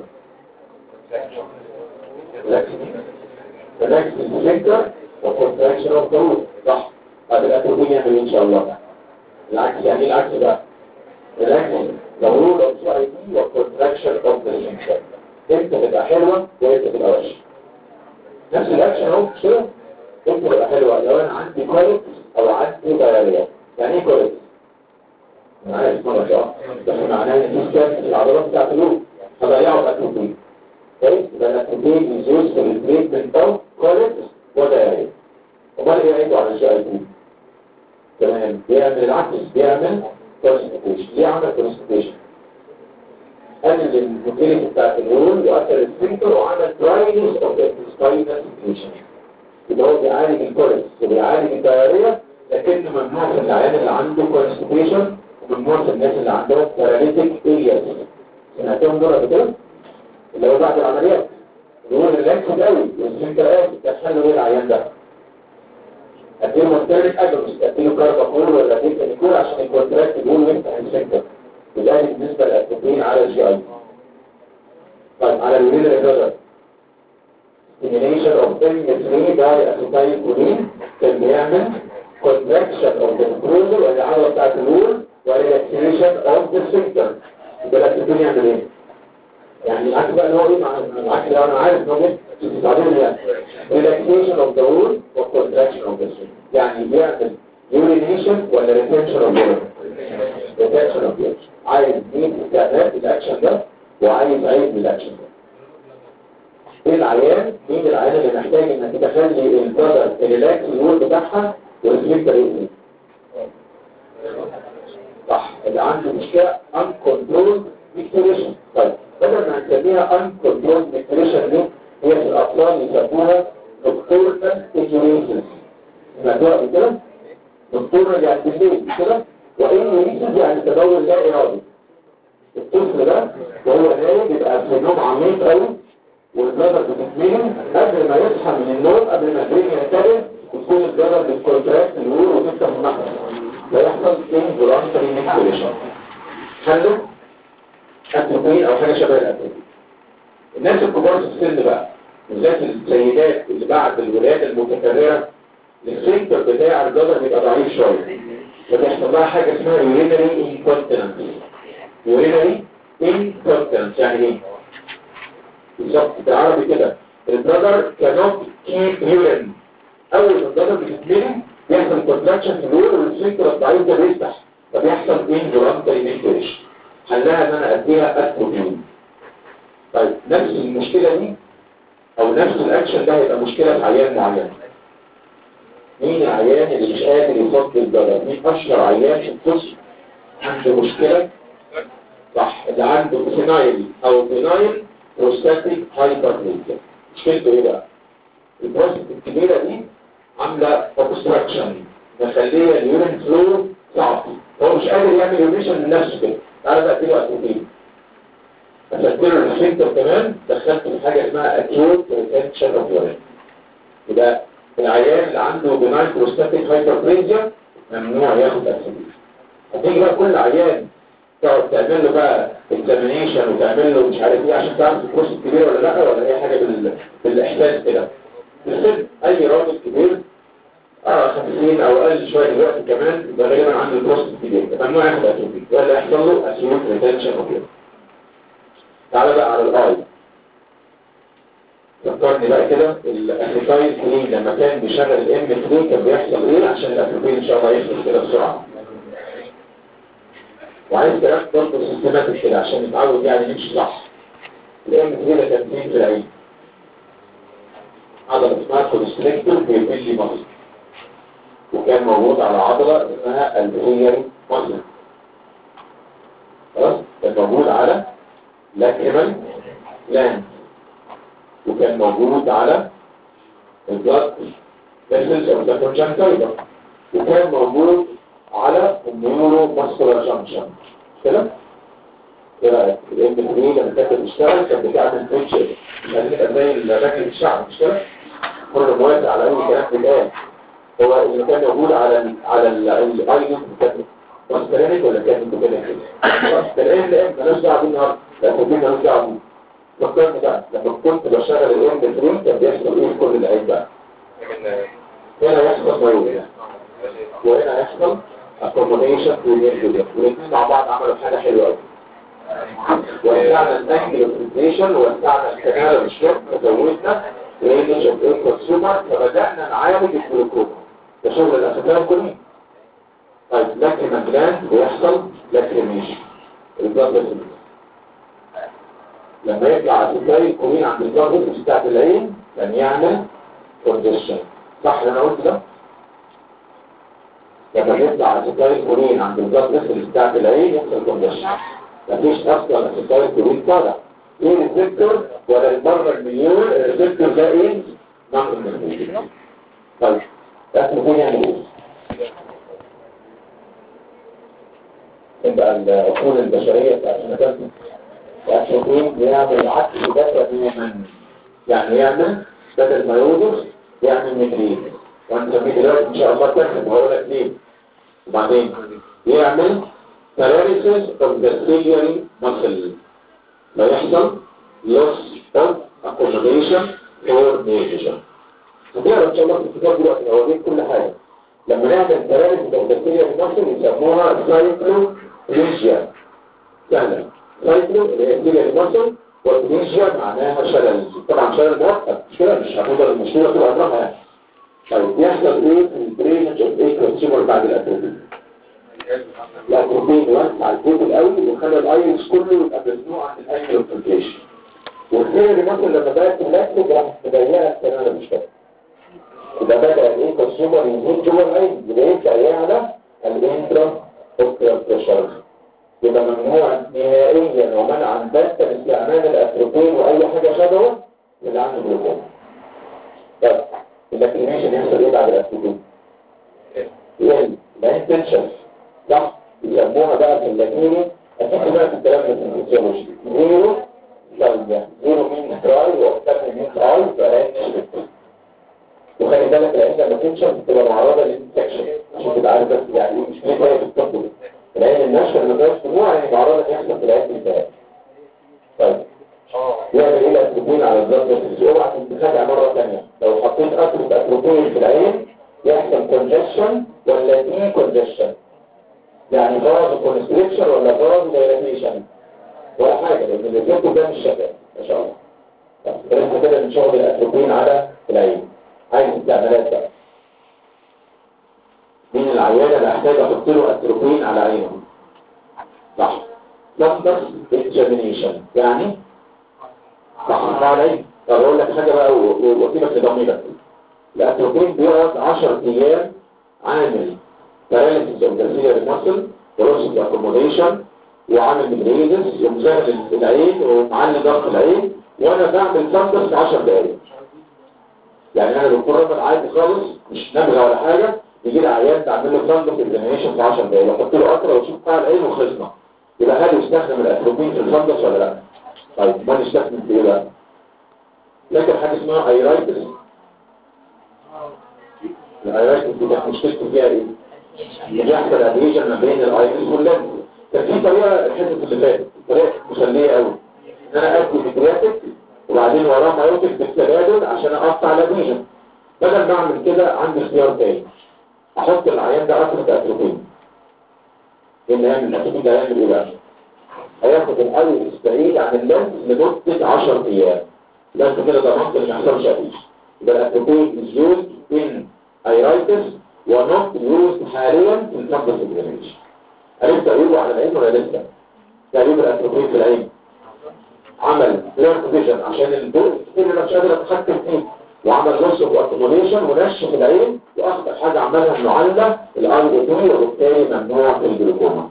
ريلاكس السنتر وكونتراكشن اوف ذا رول صح هذا الاتروبين يعمل ان شاء الله العكس يعني العكس بقى ريلاكس ذا رول اوف جي اي تي وكونتراكشن اوف ذا سنتر امتى تبقى حلوه وامتى تبقى وحشه نفس الاكشن اهو مش كده امتى تبقى حلوه لو انا عندي كوليت او عندي دايريا يعني ايه كوليت انا عارف ما شاء الله بس معناه ان في كام في العضلات بتاعت القلوب هضيعوا الاتروبين كويس يبقى الاتروبين يزوز في التريتمنت اوف كوليت ودايريا امال ايه عيبه على الجي اي تي تمام بيعمل العكس بيعمل كونستيبيشن ليه عمل كونستيبيشن قلل الموتيليتي بتاعت الورول وأثر السفنكتر وعمل دراينس اوف انتستاينال سكريشن يبقى هو بيعالج الكوليس وبيعالج الدايريا لكنه ممنوع في العيان اللي عنده كونستيبيشن وممنوع في الناس اللي عندهم باراليتيك ارياس سمعتهم دول قبل كده اللي هو بعد العمليات الورول ريلاكس قوي والسفنكتر قاسي تدخل ايه العيان ده اديله مستهلك اجرس اديله كارباكول ولا اديله نيكول عشان الكونتراكت يقول ويفتح السفنكتر بذلك بالنسبة للأسفين على الجي اي طيب على الوليد الإجازة stimulation of M3 by acetylcholine كان بيعمل contraction of the mucosa والعضلة بتاعت الول ورelaxation of the sphincter يبقى الأسفين يعمل ايه؟ يعني العكس بقى اللي هو ايه مع العكس ده انا عارف ان هو بتستعمل يعني relaxation of the wool و contraction of the sphincter يعني بيعمل urination ولا retention of urine retention of urine عايز مين استعداد الاكشن ده وعايز عيب الاكشن ده ايه العيان مين العيان اللي محتاج انك تخلي البدر الريلاكس الوول بتاعها والسليبر يقل صح اللي عنده مشكله uncontrolled micturition طيب بدل ما نسميها uncontrolled micturition دي هي في الاطفال يسموها nocturnal enuresis سمعتوها قبل كده؟ nocturnal يعني بالليل مش كده؟ وإن يريد يعني تدور لا إرادي الطفل ده وهو نايم يبقى في نوم عميق قوي والجدر بتتملي قبل ما يصحى من النوم قبل ما البرين ينتبه وتكون الجدر بالكونتراكت النور وتفتح المحر ويحصل انفولانتري ميكتوريشن حله اتروبين او حاجه شبه الاتروبين الناس الكبار في السن بقى بالذات السيدات اللي بعد الولاده المتكرره السنتر بتاع الجدر بيبقى ضعيف شويه وبيحصل لها حاجة اسمها urinary incontinence urinary incontinence يعني ايه؟ بالظبط بالعربي كده البرادر cannot keep urine اول ما البرادر بتتملي بيحصل contraction في الور والسنتر الضعيف ده بيفتح فبيحصل involuntary micturition حلها ان انا اديها اتروبين طيب نفس المشكلة دي او نفس الاكشن ده هيبقى مشكلة في عيان معين مين العيان اللي مش قادر يفضل الجدر مين اشهر عيان في الطفل عنده مشكلة صح اللي عنده سينايل او بينايل بروستاتيك هايبرليزيا مشكلته ايه بقى البروستات الكبيرة دي عاملة اوبستراكشن مخليه اليورين فلو صعب هو مش قادر يعمل يوريشن لنفسه كده تعالى بقى اديله اسيتين اسجله الفلتر كمان دخلته في حاجه اسمها اكيوت ريتنشن اوف يورين يبقى العيان اللي عنده بناين بروستاتيك هايبربليزيا ممنوع ياخد اسيتين هتيجي بقى كل عيان تقعد تعمل له بقى اكزامينيشن وتعمل له مش عارف ايه عشان تعرف الكورس كبير ولا لا ولا اي حاجه بال... بالاحساس كده بالسن اي راجل كبير اه 50 او اقل شويه دلوقتي كمان يبقى غالبا عنده الكورس كبير ممنوع ياخد اسيتين ولا يحصل له اسيوت ريتنشن وكده تعالى بقى على الاي فكرني بقى كده الاسيتايل كلين لما كان بيشغل الام 3 كان بيحصل ايه عشان الاتروبين ان شاء الله يخلص كده بسرعه وعايز كلام برضه سيستماتيك كده عشان نتعود يعني نمشي صح الام 3 ده كان فين في العين عضله اسمها كونستريكتور بيبلي مصر وكان موجود على عضله اسمها البيهيري مصر خلاص كان موجود على لاكريمال لاند وكان موجود على البلاد فيسلز اوف ذا كونجنكتيفا وكان موجود على النيورو ماسكولار جانكشن كده ايه رايك الام 3 لما كانت بتشتغل كانت بتعمل تويتش مش عايزين نبقى زي الراجل الشعب مش كده كل موافق على اي كلام بيتقال هو اللي كان موجود على ال على الايلين كانت ماسكولاريك ولا كانت كده كده كان ايه اللي ايه مالوش دعوه بيه النهارده لا كان مالوش دعوه بيه فكرني بقى لما كنت بشغل الام 3 كان بيحصل ايه في كل العين بقى هنا يحصل مايوبيا وهنا يحصل accommodation to the والاثنين مع بعض عملوا حاجة حلوة قوي وسعنا الانجل اوبريشن وسعنا الكنال والشوك وزودنا رينج اوف ايه كونسيومر فبدأنا نعالج الجلوكوما ده شغل الاسفلام كلهم طيب لاكريما جلاند بيحصل لاكريميشن البلاد لما يطلع اسيتايل كولين عند البلاد بتاعت العين كان يعمل كونديشن صح اللي انا قلت ده لما يطلع اسيتايل كولين عند البلاد فيسل بتاعت العين يحصل كونديشن مفيش اصلا اسيتايل كولين طالع ايه الريسبتور ولا المره المليون الريسبتور ده ايه نون طيب اسمه فين يعني ايه يبقى العقول البشريه بتاعت المكان الأسفين بيعمل عكس ده تماما يعني يعمل بدل ما يوضح يعمل مدريد وهنسميه دلوقتي ان شاء الله تكتب وهقول لك ليه وبعدين يعمل paralysis of the ciliary muscle فيحصل loss of accommodation for vision هتعرف ان شاء الله في الكتاب دلوقتي اوريك كل حاجه لما نعمل paralysis of the ciliary muscle يسموها cycloplegia سهله سايكلو اللي هي الدنيا المصل والبنيجيا معناها شلل طبعا شلل مؤقت مش كده مش هتفضل المشكله طول عمرها يعني طيب يحصل ايه في البرينج اوف ايه كونسيومر بعد الاتروبين الاتروبين يوسع الجزء الاول ويخلي الايرس كله يبقى ممنوع عن الانجل اوبريشن والثيري مثلا لما بقت تلاكتب راح تبينها الكلام مش كده يبقى بدا الايه كونسيومر ينزل جوه العين يبقى يبدا يعلى الانترا اوكيال بريشر يبقى ممنوع نهائيا ومنعا باتا استعمال الاتروبين واي حاجه شبهه اللي عنده جلوكوما طيب اللاكريميشن يحصل ايه بعد الاتروبين؟ يقل ما تنشف صح يسموها بقى في اللاتيني اساسا بقى في الكلام ده في الفسيولوجي زيرو سلبيا زيرو مين تراي واكتر من تراي فلا نشفت وخلي بالك لان لما تنشف بتبقى معرضه للانفكشن عشان تبقى عارف بس يعني ايه مش كده هي بتطبق لان النشر اللي جوه الدموع يعني معرضه يحصل في العين الباب طيب يعمل ايه الاتروبين على الزرد بس اوعى تتخدع مره ثانيه لو حطيت قطره اتروبين في العين يحصل كونجكشن ولا دي كونجكشن يعني فاز كونستريكشن ولا فاز دايلاتيشن ولا حاجه لان الريزلت ده مش شغال ما شاء الله طب كده من شغل الاتروبين على العين عايز استعمالات بقى مين العيان اللي محتاج احط له اتروبين على عينه صح نمبر اكزامينيشن يعني صح على العين طب اقول لك حاجه بقى واسيبك لضميرك الاتروبين بيقعد 10 ايام عامل باراليسيس اوف ذا سيلر ماسل بروسيس اكوموديشن وعامل مدريدس ومزهل العين ومعلي ضغط العين وانا بعمل سنتس في 10 دقايق يعني انا بكون راجل عادي خالص مش نبغى ولا حاجه يجي لي عيان تعمل له سنتس اكزامينشن في 10 دقايق واحط له قطره واشوف بتاع العين وخلصنا يبقى هل يستخدم الاتروبين في السنتس ولا لا؟ طيب ما نستخدم في ايه بقى؟ لكن حاجه اسمها ايرايتس الايرايتس دي كانت مشكلته فيها ايه؟ بيحصل ادريجن ما بين الايريس واللينز كان في طريقه الحته اللي فاتت طريقه مسليه قوي ان انا ادي فيدرياتيك وبعدين وراه مايوتيك بالتبادل عشان اقطع الادريجن بدل ما اعمل كده عندي اختيار تاني احط العيان ده قطره اتروبين ايه اللي هيعمل الاتروبين ده هيعمل ايه بقى؟ هياخد الايريس بعيد عن اللينز لمده 10 ايام بس كده ضمنت ان ما يحصلش ادريجن يبقى الاتروبين از يوزد ان ايرايتس ونوت يوز حاليا في الفندس اكزامينشن عرفت عيوبه على العين ولا لسه؟ ده عيوب الاتروبين في العين عمل بلير فيجن عشان الضوء كتير انا مش قادر اتحكم فيه وعمل نص واكوموديشن ونشف العين واخطر حاجه عملها انه علّى الاي او وبالتالي ممنوع في الجلوكوما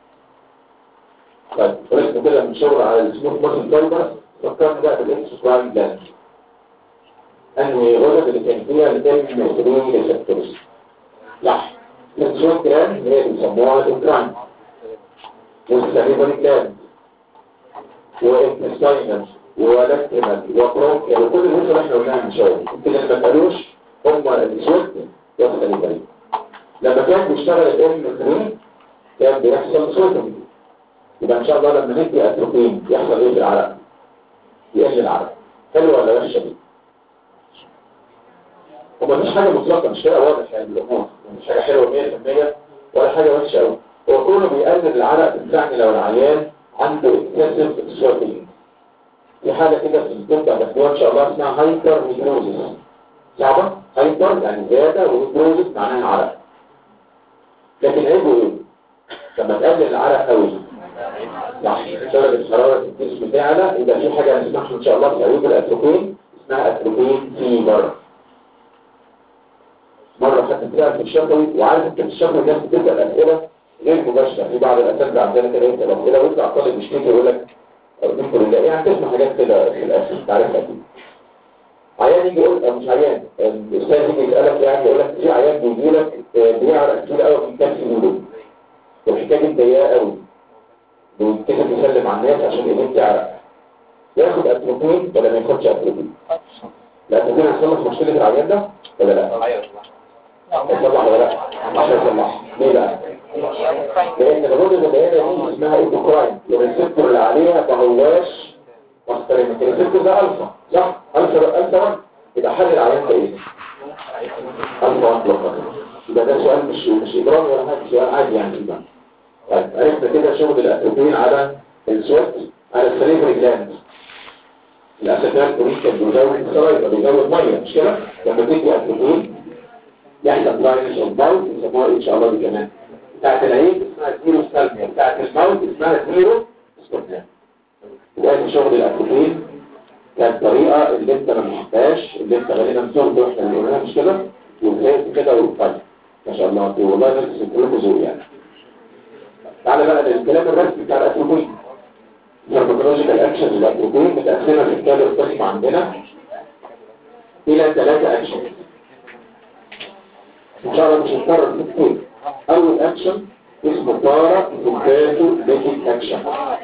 طيب ولسه كده من شغل على السموث ماسل فايبر فكرت بقى بالاكسوكراين جلاند انهي غدد اللي كان فيها اللي كان من ريسبتورز صح السموث جلاند اللي هي بيسموها الاوكراين والسليفري جلاند وانتستاينال ولاكتيمال وبروكيال وكل الهوس اللي احنا قلناها من شويه يمكن اللي ما قالوش هم السوت والسليفري لما كان بيشتغل الام 3 كان بيحصل صوتهم يبقى ان شاء الله لما ندي اتروبين يحصل ايه في العرق يقل العرق حلو ولا وحشه دي ومفيش حاجه مطلقه مش كده واضح يعني الامور مش حاجه حلوه 100% ولا حاجه وحشه قوي هو كله بيقلل العرق بتاعنا لو العيان عنده اكسسيف سويتنج في حاجه كده في الطب هتاخدوها ان شاء الله اسمها هايبر هيدروزيس صعبه هايبر يعني زياده وهيدروزيس معناها عرق لكن عيبه ايه لما تقلل العرق قوي صح درجه حراره الجسم تعلى يبقى في حاجه هنسمعها ان شاء الله في عيوب الاتروبين اسمها اتروبين فيبر مره خدت فيها في الشفوي وعارف انت في الشفوي الناس بتسال اسئله غير مباشره في بعض الاساتذه عندنا كده يسال اسئله ويطلع طالب يشتكي يقول لك الحمد لله يعني تسمع حاجات كده في الاساس تعرفها اكيد عيان يجي يقول أو مش عيان الاستاذ يجي يسالك يعني يقول لك في عيان بيجي لك بيعرق كتير قوي في كاس نودو والحكايه دي ضيقه قوي ويتكسف يسلم على الناس عشان ايديه تعرق ياخد اتروبين ولا ما ياخدش اتروبين الاتروبين هيصلح مشكله العيان ده ولا لا؟ يصلح ولا لا؟ عشان يصلح ليه بقى؟ لان الغدد اللي هنا دي اسمها ايبوكراين والريسبتور اللي عليها ما هواش مختلف الريسبتور ده الفا صح؟ الفا الفا 1 يبقى حل العيان ده ايه؟ الفا 1 بلوكر يبقى ده سؤال مش مش اجرامي ولا حاجه سؤال عادي يعني يبقى طيب عرفنا كده شغل الاتروبين على السويت على السليفري جلاند الاسيتال كورين كان بيزود السلايفا بيزود ميه مش كده؟ لما تدي اتروبين يحصل دراينس اوف باوت يسموها ان شاء الله دي كمان بتاعت العين اسمها زيرو ستالميا بتاعت الموت اسمها زيرو ستالميا وادي شغل الاتروبين كانت طريقه اللي انت ما بتحبهاش اللي انت غالبا بتاخده واحنا بنقولها مش كده وبتلاقي كده وطيب ما شاء الله والله نفس الكلوكوزو يعني تعالى بقى للكلام الرسمي بتاع الاتروبين الفارماكولوجيكال اكشن الاتروبين متقسمه في الكتاب القسم عندنا الى ثلاثه اكشن ان شاء الله مش هنكرر في كتير اول اكشن اسمه بارا سيمباتو ليجيك اكشن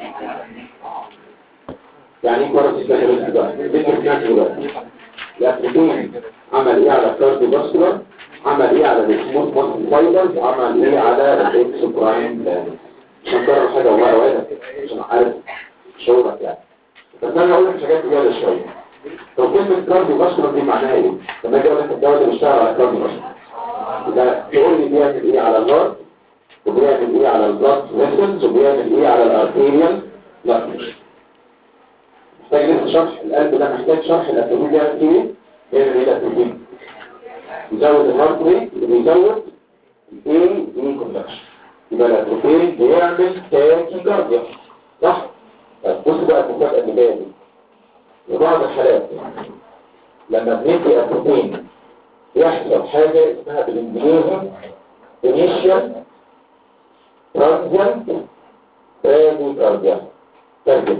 يعني ايه بارا سيمباتو ليجيك بقى ليجيك اكشن بقى الاتروبين عمل ايه على الكارديو فاسكولار عمل ايه على السموث ماسل فايبرز عمل ايه على الاكسوبراين مش هنكرر حاجه والله اوعدك عشان عارف شغلك يعني بس انا هقول لك حاجات زياده شويه لو كلمه كارديو فاسكولار دي معناها ايه؟ لما اجي اقول لك الدواء اللي بيشتغل على الكارديو فاسكولار ده تقول لي بيعمل ايه على الهارت وبيعمل ايه على البلاد فيسلز وبيعمل ايه على الارتيريال لا مش محتاج لسه شرح القلب ده محتاج شرح الاتروبين بيعمل ايه بيعمل ايه الاتروبين يزود الهارت ريت وبيزود الاي دي كونتاكشن يبقى الاتروبين بيعمل تاكي كارديا صح طب بص بقى المفاجاه اللي جايه دي في بعض الحالات لما بندي اتروبين يحصل حاجة اسمها بالانجليزي initial ترانزيانت براديكارديا ترجم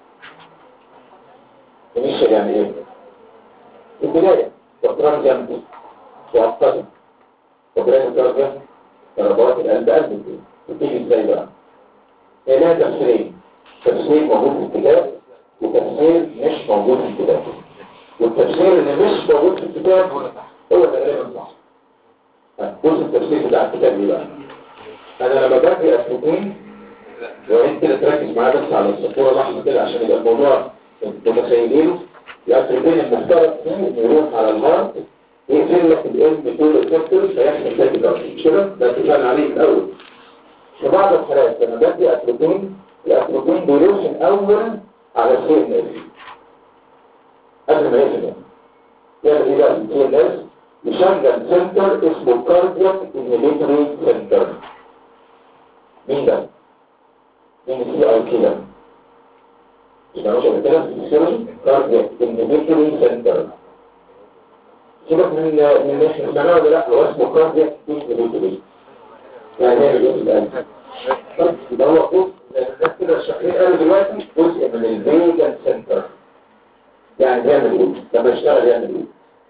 انيشال يعني ايه في البداية وترانزيانت مؤقتا وبراديكارديا ضربات القلب قلب بتيجي ازاي بقى هي لها تفسيرين تفسير موجود في الكتاب وتفسير مش موجود في الكتاب والتفسير اللي مش موجود في الكتاب هو غالبا صح بص التفسير بتاع الكتاب ايه بقى انا لما باجي اسلوبين وانت كده تركز معايا بس على الصفوره لحظه كده عشان يبقى الموضوع متخيلينه الاسلوبين المفترض فيه انه يروح على الهارت يقفل لك الام طول الكابتر فيحصل تاكي كارد مش كده ده اتفقنا عليه في الاول في بعض الحالات لما بدي اتروبين الاتروبين بيروح الاول على السي ان اس قبل ما يقفل يعمل ايه بقى السي ان اس يشغل سنتر اسمه كاردياك انهبيتوري سنتر مين ده؟ مين السي اي كي ده؟ يبقى مش قبل كده في السيرجي كاردياك انهبيتوري سنتر سيبك من من احنا سمعناه ولا لا هو اسمه كاردياك انهبيتوري يعني هي الجزء الألف يبقى هو جزء الناس كده الشكلين قالوا دلوقتي جزء من الفيجن سنتر يعني بيعمل ايه؟ لما يشتغل يعمل ايه؟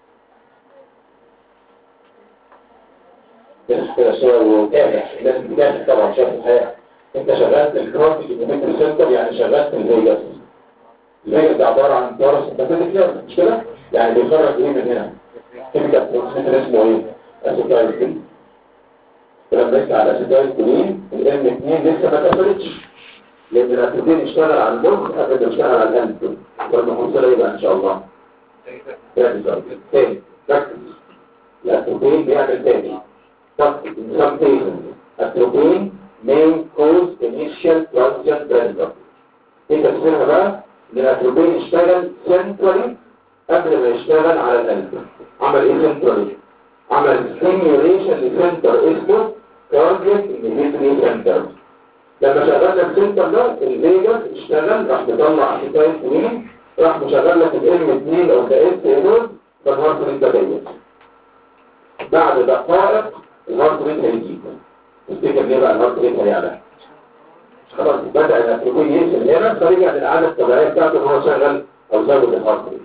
بس كده شوية وتابع لازم تتابع طبعا شايف الحياة انت شغلت الكرونيك انهبيتوري سنتر يعني شغلت الفيجاس الفيجاس ده عبارة عن دورة سمباتيك نيرف مش كده؟ يعني بيخرج ايه من هنا؟ كيميكال بروكسيمتر اسمه ايه؟ اسيتايل ولما يسعى على اسيتايل كولين الام 2 لسه ما اتقفلتش لان الاسيتين اشتغل على المخ قبل ما يشتغل على القلب والمحصله يبقى ان شاء الله تاني تاني ركز الاسيتين بيعمل تاني فقط in some cases atropine may cause initial transient bradycardia ايه تفسيرها بقى ان الاتروبين اشتغل سنترالي قبل ما يشتغل على القلب عمل ايه سنترالي عمل سيميوليشن لسنتر اسمه كاردياك انهبيتوري سنتر لما شغلنا السنتر ده الفيجاس اشتغل راح مطلع اسيتايل كولين راح مشغل لك الام 2 او الاس اينول فالهارت ريت بدأت بعد دقائق الهارت ريت هيزيد تفتكر ليه بقى الهارت ريت هيعلى خلاص بدأ الاتروبين يقفل هنا فرجع للعادة الطبيعية بتاعته ان هو شغل او زود الهارت ريت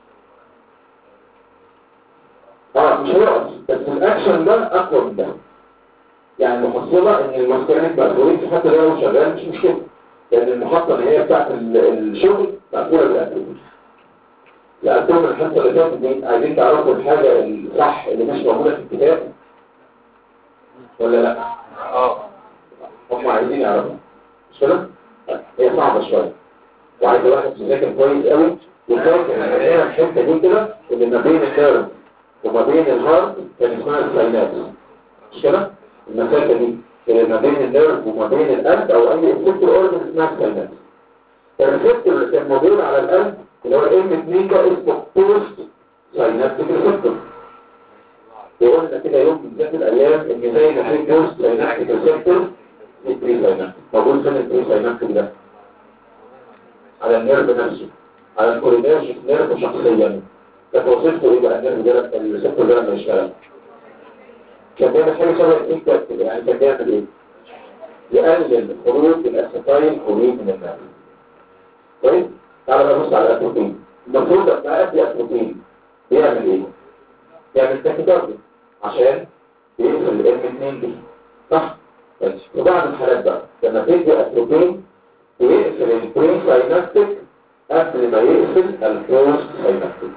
اه مش هيقف بس الاكشن ده اقوى من ده يعني المحصلة ان المسكرينك مقفولين حتى لو شغال مش مشكلة لان المحطة اللي هي بتاعت الشغل مقفولة بالاتروبين لأنتم الحصة اللي فاتت دي عايزين تعرفوا الحاجة الصح اللي مش موجودة في الكتاب ولا لا؟ اه هم عايزين يعرفوا مش كده؟ هي صعبة شوية وعايز واحد يذاكر كويس قوي وفاكر ان هي الحتة دي كده اللي ما بين النيرف وما بين الهارت كان اسمها الساينات مش كده؟ المسافة دي اللي ما بين النيرف وما بين القلب او اي ريسبتور اورجن اسمها الساينات الريسبتور اللي كان موجود على القلب اللي هو ام 2 ده اسمه بوست ساينابتيك ريسبتور وقلنا كده يوم من ذات الايام ان زي ما في بوست ساينابتيك ريسبتور في بري ساينابتيك موجود فين البري ساينابتيك ده على النيرف نفسه على الكورينيرجيك نيرف شخصيا ده وظيفته ايه بقى النيرف ده الريسبتور ده لما يشتغل كان بيعمل حاجه شبه الانتاك كده يعني كان بيعمل ايه يقلل خروج الاسيتايل كولين من النيرف كويس تعالى بقى نبص على الاتروبين المفروض لما ادي اتروبين بيعمل ايه بيعمل تاكيكارديا عشان بيقفل الام 2 دي صح بس وبعض الحالات بقى لما تدي اتروبين بيقفل البري ساينابتيك قبل ما يقفل البوست ساينابتيك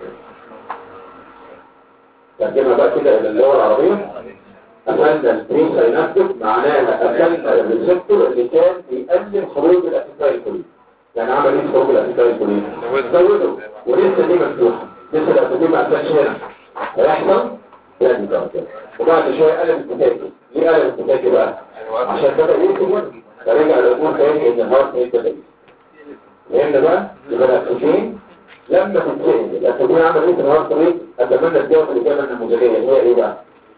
ترجمها بقى كده الى اللغه العربيه قفلنا البري ساينابتيك معناها قفلنا الريسبتور اللي كان بيقلل خروج الاسيتايل كولين يعني عمل ايه خروج الاسيتايل كولين زوده ولسه دي مفتوحه لسه الاسيتايل ما قفلش هنا هيحصل يعني ده وبعد شويه قلب البوتاكي ليه قلب البوتاكي بقى عشان بدا يكتب فرجع الامور تاني ان الهارت ريت بدا فهمنا بقى يبقى الاسيتايل لما تتسال الاسيتايل عمل ايه في الهارت ريت اتمنى تجاوب الاجابه النموذجيه هي ايه بقى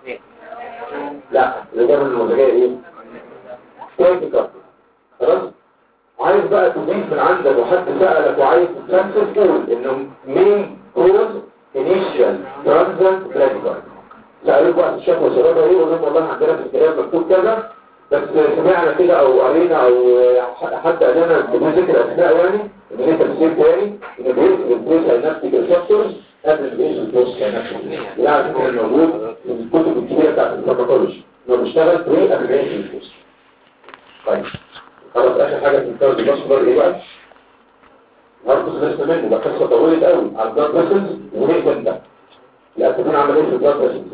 لا الاجابه النموذجيه ايه تاكي خلاص عايز بقى تضيف من عندك وحد سألك وعايز تسلسل قول انه مين كوز انيشال ترانزنت براديكال سألوك بقى الشكوى شبابها ايه وقول لهم والله عندنا في الكتاب مكتوب كذا بس سمعنا كده او قرينا او حد قال لنا بدون ذكر اسماء يعني ان ليه تفسير تاني ان بيقتل البروس ساينابتيك ريسبتورز قبل ما يقتل البروس ساينابتيك يعني هو الموجود في الكتب الكبيره بتاعت الفارماكولوجي انه بيشتغل بري قبل ما يقتل البروس طيب خلاص اخر حاجه في الكارد باسبر ايه بقى؟ هارت خلصنا منه ده قصه طولت قوي على البلاد فيسلز ونقفل ده الاسبرين عمل ايه في البلاد فيسلز؟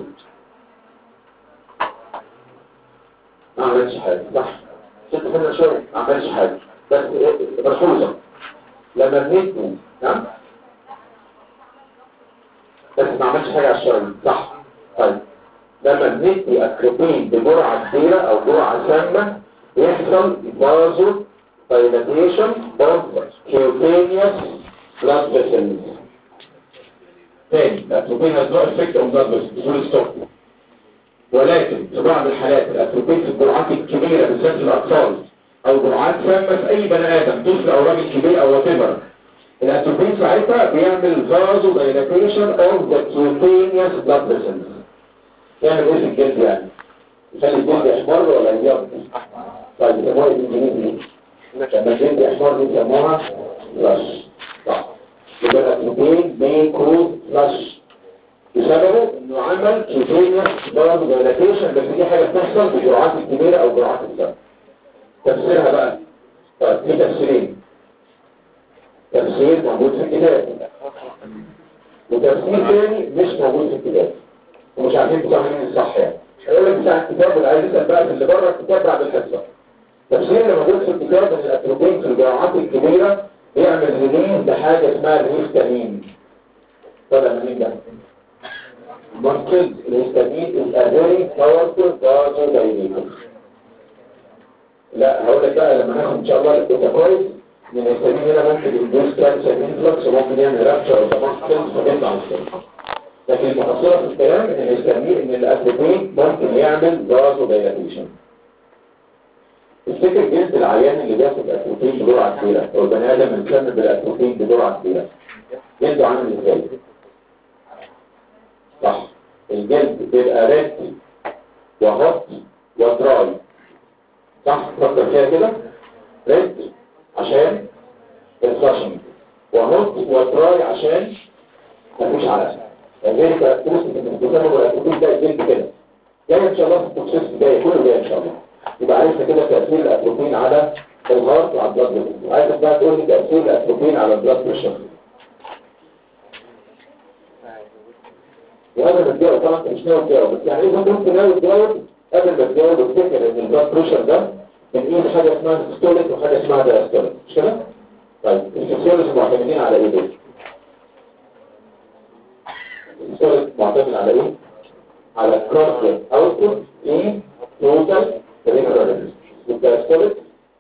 ما عملش حاجة صح ست سنة شوية ما عملش حاجة بس ملحوظة لما بنيته نعم بس ما عملش حاجة على الشرعي صح طيب لما بنيتي أكروبين بجرعة كبيرة أو جرعة سامة يحصل بازو dilatation of cutaneous blood vessels تاني الأكروبين has no effect on blood vessels full stop ولكن في بعض الحالات الاتروبين في الجرعات الكبيرة بالذات للأطفال أو جرعات سامة في أي بني آدم طفل أو راجل كبير أو واتيفر الاتروبين ساعتها بيعمل فازو دايلاتيشن اوف ذا كيوتينيوس بلاد فيسلز يعمل ايه في الجلد يعني؟ يخلي الجلد احمر ولا ابيض؟ طيب يسموها ايه بالانجليزي؟ لما الجلد احمر دي يسموها فلاش صح يبقى الاتروبين بيكوز فلاش بسببه انه عمل كيتينيا ضرب دايلاتيشن بس دي حاجه بتحصل بجرعات الكبيره او جرعات السم تفسيرها بقى طيب في تفسيرين تفسير موجود في الكتاب وتفسير ثاني مش موجود في الكتاب ومش عارفين بتاع مين الصح يعني هيقول لك بتاع الكتاب واللي عايز يسال بقى في اللي بره الكتاب بعد الحصه تفسير اللي موجود في الكتاب ان الاتروبين في الجرعات الكبيره بيعمل ريليز لحاجه اسمها الهيستامين طلع منين ده؟ ممكن الهستامين is a very powerful vasodilator لا هقول لك بقى لما ناخد ان شاء الله الداتا كويس ان الهستامين هنا ممكن يدوس كانسر انفلكس وممكن يعمل رابشر اوف ذا ماسكلز فبيطلع السيل لكن المحصله في الكلام ان الهستامين ان الاتروبين ممكن يعمل فازودايلاتيشن تفتكر جلد العيان اللي بياخد اتروبين بجرعه كبيره او البني ادم اللي بيسمى بالاتروبين بجرعه كبيره جلده عامل ازاي؟ صح الجلد بيبقى ريد وهوت ودراي صح فكر فيها كده ريد عشان الفلاشنج وهوت ودراي عشان مفيش علقه غير كاركترستيك ان بتسمى الاتروبين ده الجلد كده جاي ان شاء الله في التوكسيس جاي كله جاي ان شاء الله يبقى عرفنا كده تاثير الاتروبين على الهارت وعلى البلاد بريشر عايزك بقى تقول لي تاثير الاتروبين على البلاد بريشر وقبل ما تجاوب طبعا انت مش ناوي تجاوب بس يعني ايه ممكن ناوي تجاوب قبل ما تجاوب افتكر ان البلاد بريشر ده بنقيس حاجه اسمها سيستوليك وحاجه اسمها دايستوليك مش كده؟ طيب الفسيولوجي معتمدين على ايه دول؟ السيستوليك معتمد على ايه؟ على الكاردياك اوتبوت في توتال بريفرال والدايستوليك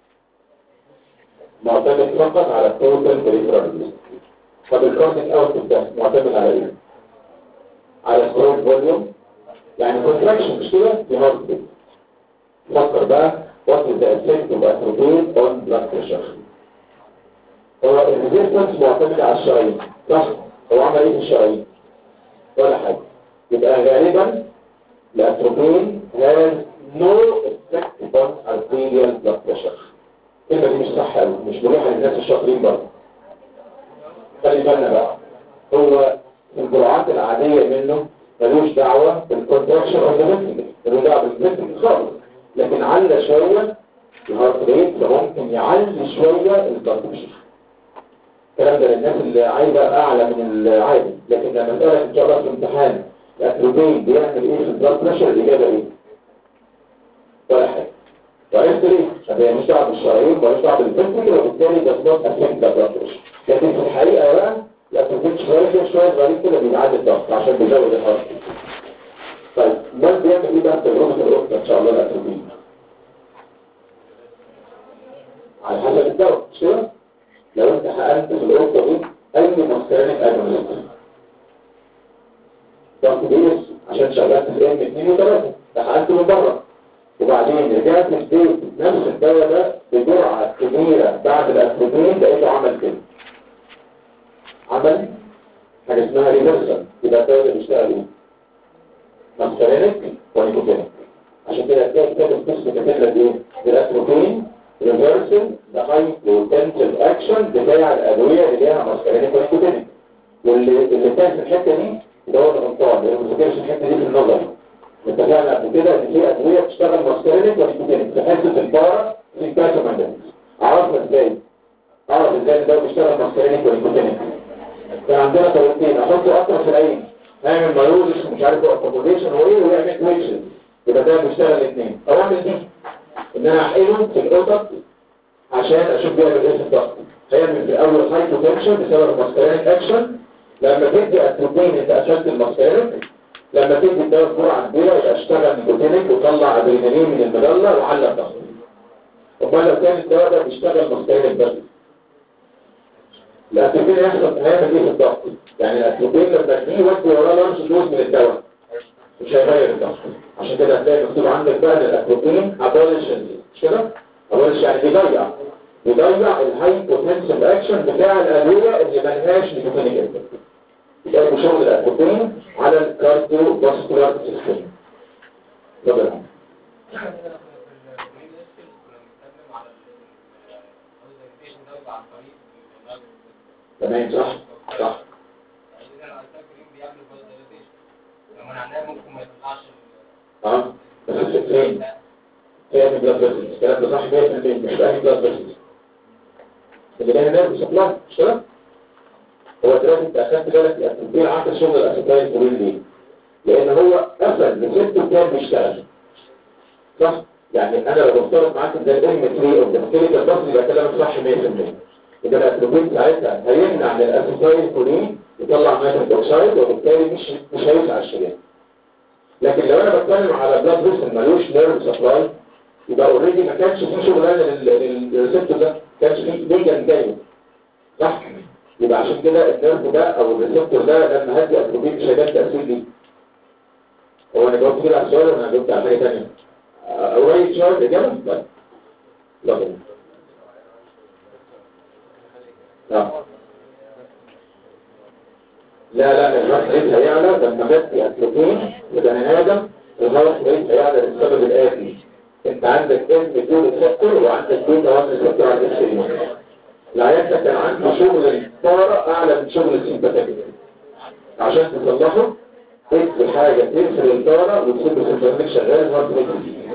معتمد فقط على التوتال بريفرال طب الكاردياك اوتبوت ده معتمد على ايه؟ على ستروك فوليوم يعني كونتراكشن مش كده في هارت بيت فكر بقى what is the effect of atropine on blood pressure هو الريزيستنس معتمد على الشرايين صح هو عمل ايه في الشرايين ولا حاجه يبقى غالبا الاتروبين has no effect on arterial blood pressure الكلمه دي مش صح قوي مش مريحه للناس الشاطرين برضه خلي بالنا بقى هو الجرعات العادية منه ملوش دعوة بالكونتراكشن اوف ذا فيسيكل ملوش دعوة بالفيسيكل خالص لكن علّى شوية الهارت ريت فممكن يعلي شوية البلد بريشر الكلام ده للناس اللي عايزة أعلى من العادي لكن لما نسألك إن شاء الله في الامتحان الأتروبين بيعمل إيه في البلد بريشر الإجابة إيه؟ ولا حاجة وعرفت ليه؟ عشان هي مش دعوة بالشرايين ومش دعوة بالفيسيكل وبالتالي ده نوت افكت ذا بلد بريشر لكن في الحقيقة بقى الأتروبين شوية شوية شوية غريب كده بيعادل الضغط عشان بيزود الهارت طيب الناس بيعمل ايه بقى في تجربة الأخرى ان شاء الله الأتروبين على حسب الدواء مش كده؟ لو انت حقنت في الأخرى دي أي مسكرينك أجونست ضغط بيس عشان شغلت في ام 2 و3 حقنت من بره وبعدين رجعت البيت نفس الدواء ده بجرعة كبيرة بعد الأتروبين لقيته عمل كده عمل حاجة اسمها ريفرسال يبقى الدواء ده بيشتغل ايه؟ ماسكارينك ونيكوتينك عشان كده هتلاقي كتاب القسم كاتب لك ايه الاتروبين ريفرسل ذا هاي بوتنشال اكشن بتاع الادويه اللي ليها ماسكارينيك والكوتينيك واللي اللي فاهم في الحته دي ده هو الغلطان لانه ما ذاكرش الحته دي في النظر اتفقنا قبل كده ان في ادويه بتشتغل ماسكارينيك والكوتينيك في حته البارا في كاسوماندنس عرفنا ازاي اعرف ازاي ده بيشتغل ماسكارينيك والكوتينيك كان عندنا طريقتين احطه اكتر في العين هعمل مايوزس ومش عارف هو اكوموديشن وايه ويعمل كويشن يبقى ده بيشتغل الاثنين او اعمل دي ان انا احقنه في القطط عشان اشوف بيعمل ايه في الضغط هيعمل في الاول هاي بوتنشال بسبب الماسكارينيك اكشن لما تدي اتروبين انت قفلت الماسكارينيك لما تدي الدواء بجرعه كبيره يبقى اشتغل نيكوتينيك وطلع ادرينالين من المجله وعلى الضغط امال لو كان الدواء ده بيشتغل ماسكارينيك بس الاتروبين هيحصل هيعمل ايه في الضغط يعني الاتروبين لما تجيه ودي وراه لانش دوز من الدواء مش هيغير الضغط عشان كده هتلاقي مكتوب عندك بقى ان الاتروبين ابوليشن مش كده ابوليشن يعني بيضيع بيضيع الهاي بوتنشال اكشن بتاع الادويه اللي ملهاش نيكوتينيك افكت يبقى شغل الاتروبين على الكارديو فاسكولار سيستم طبعا تمام صح صح اه بس فين هي في بلاد فيسلز الكلام ده صح 100% مش بقى بلاد فيسلز اللي جاي هنا بيسبلاي مش كده هو دلوقتي انت اخدت بالك الاتروبين عامل شغل الاسيتايل كولين ليه لان هو قفل ريسبتور كان بيشتغل صح يعني انا لو بفترض معاك ان ده الام 3 او ده كلينيكال بس يبقى كلامك صح 100% يبقى الاتروبين ساعتها هيمنع من الاسيتايل كولين يطلع نيتروجين اوكسيد وبالتالي مش مش هيوسع الشريان لكن لو انا بتكلم على بلاد فيسل ملوش نيرف سبلاي يبقى اوريدي ما كانش في شغلانه للريسبتور ده ما كانش في ليجن جاي صح يبقى عشان كده النيرف ده او الريسبتور ده لما هدي اتروبين مش هيبان تاثير ليه هو انا جاوبت كده على السؤال ولا انا جاوبت على حاجه ثانيه قريب شويه الاجابه لا لا لا لا لا الراس ريت هيعلى لما بدي اتروبين لبني ادم الراس ريت هيعلى للسبب الاتي انت عندك ام بدون ريسبتور وعندك بيتا 1 ريسبتور على الاكس العيان ده كان عنده شغل الطارة اعلى من شغل السيمباتيك عشان تصلحه تكتب حاجة تقفل الطارة وتسيب السيمباتيك شغال هارد ريت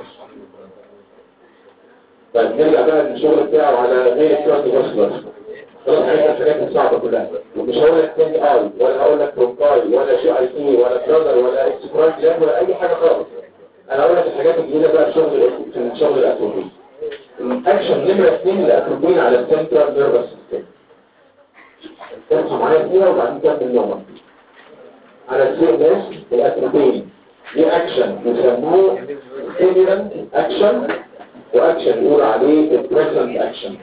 طيب نرجع بقى للشغل بتاعه على غير الكارت فاسكولار خلاص عرفنا الحاجات الصعبة كلها ومش هقول لك تاني اي ولا هقول لك بروكاي ولا جي اي تي ولا برادر ولا اكسبرايت ولا اي حاجة خالص انا هقول لك الحاجات الجديدة بقى في شغل في الشغل الاتروبي الاكشن نمرة اثنين الاتروبين على السنترال نيرفس سيستم ارفع معايا فيها وبعدين كمل نومك على السي ام اس الاتروبين دي اكشن يسموه ستيمولانت اكشن واكشن يقول عليه البريسنت اكشن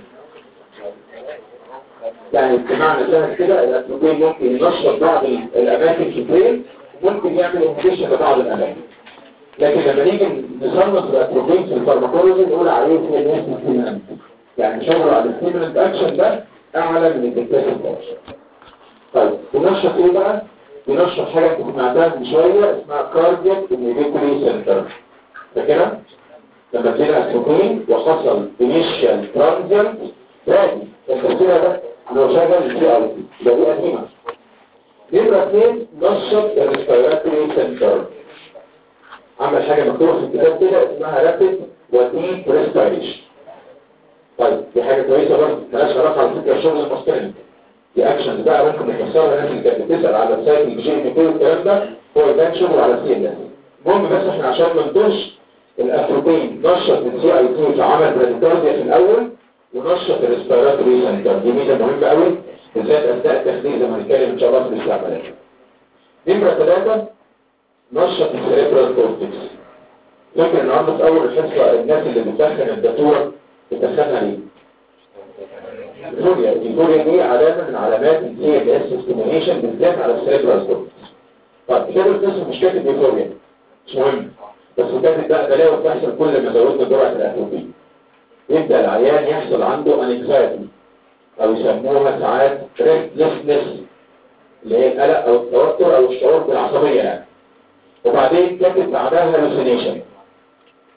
يعني بمعنى سهل كده الاتروبين ممكن ينشط بعض الاماكن في البرين ممكن يعمل انفيشن لبعض الاماكن لكن لما نيجي نصنف الاتروبين في الفارماكولوجي نقول عليه في الناس ستيمولانت يعني شغله على الستيمولانت اكشن ده اعلى من الديكتاتيف اكشن طيب بنشط ايه بقى بنشط حاجه انت سمعتها من شويه اسمها كاردياك انهبيتوري سنتر فاكرها لما ادينا اتروبين وحصل انيشال ترانزيانت ثاني التفسير ده انه شغل السي ار تي يبقى دي قديمه نمره اثنين نشط الريسبيراتوري سنتر عمل حاجة مكتوبة في الكتاب كده اسمها رابid وديب ريسبيريشن طيب دي حاجة كويسة برضه مالهاش علاقة على فكرة شغل المستند دي اكشن بقى ممكن نفسرها الناس اللي كانت بتسأل على السايت الجي ام كي والكلام ده هو يبان شغل على السي ان اس المهم بس احنا عشان ما ندوش الاتروبين نشط السي اي تي في عمل براديكارديا في الاول ونشط الريسبيراتوري سنتر دي ميزة مهمة قوي بالذات اثناء التخدير زي ما هنتكلم ان شاء الله في الاستعمالات نمرة ثلاثة نشط السيريبرال كورتكس فاكر النهارده في اول الحصه الناس اللي بتدخن الداتوره بتدخنها ليه؟ الفوريا الفوريا دي علامه من علامات السي ام اس ستيميوليشن بالذات على السيريبرال كورتكس طب كده القسم مش كاتب ايفوريا مش مهم بس كاتب بقى بلاوي بتحصل كل ما زودنا جرعه الاتروبين يبدا العيان يحصل عنده انكزايتي او يسموها ساعات ريستلسنس اللي هي القلق او التوتر او الشعور بالعصبيه يعني وبعدين كاتب بعدها هالوسينيشن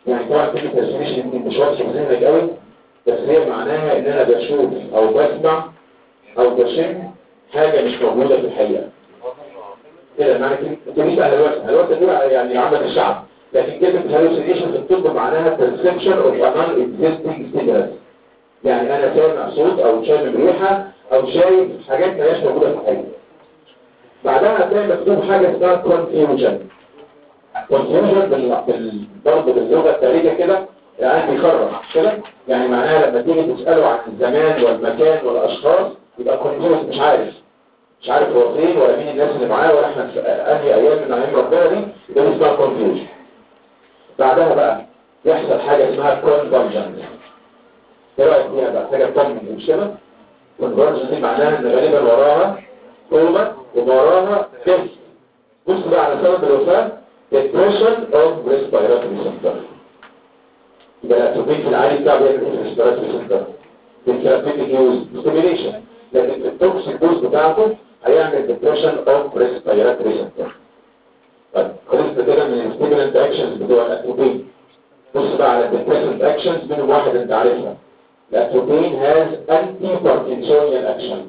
يعني طبعا كلمة هالوسينيشن يمكن مش واضحة في ذهنك قوي بس هي معناها ان انا بشوف او بسمع او بشم حاجة مش موجودة في الحقيقة كده معنى كلمة دي بقى هلوسة هلوسة دي بقى يعني عامة الشعب لكن كلمة هالوسينيشن في الطب معناها perception of a non-existing stimulus يعني انا سامع صوت او شامم ريحة او شايف حاجات ما هياش موجودة في الحقيقة بعدها هتلاقي مكتوب حاجة اسمها confusion confusion بال... بال... برضه باللغة التاريخية كده يعني بيخرج كده يعني معناها لما تيجي تسأله عن الزمان والمكان والأشخاص يبقى كونفيوز مش عارف مش عارف هو فين ولا مين الناس اللي معاه ولا احنا في انهي ايام من ايام ربنا دي ده اسمها كونفيوز بعدها بقى يحصل حاجة اسمها كونفرجنس ايه رأيك فيها بقى حاجة تطمن مش كده كونفرجنس دي معناها ان غالبا وراها كوما ووراها كيف بص بقى على سبب الوفاة depression of respiratory symptoms يبقى الاتروبين في العالي بتاعه بيعمل ايه في respiratory symptoms بالثيرابيوتيك يوز stimulation لكن في التوكسيك دوز بتاعته هيعمل depression of respiratory symptoms طيب خلصنا كده من الستيمولانت اكشنز بتوع الاتروبين بص بقى على الديبريسنت اكشنز منهم واحد انت عارفها الاتروبين هاز انتي باركنسونيال اكشن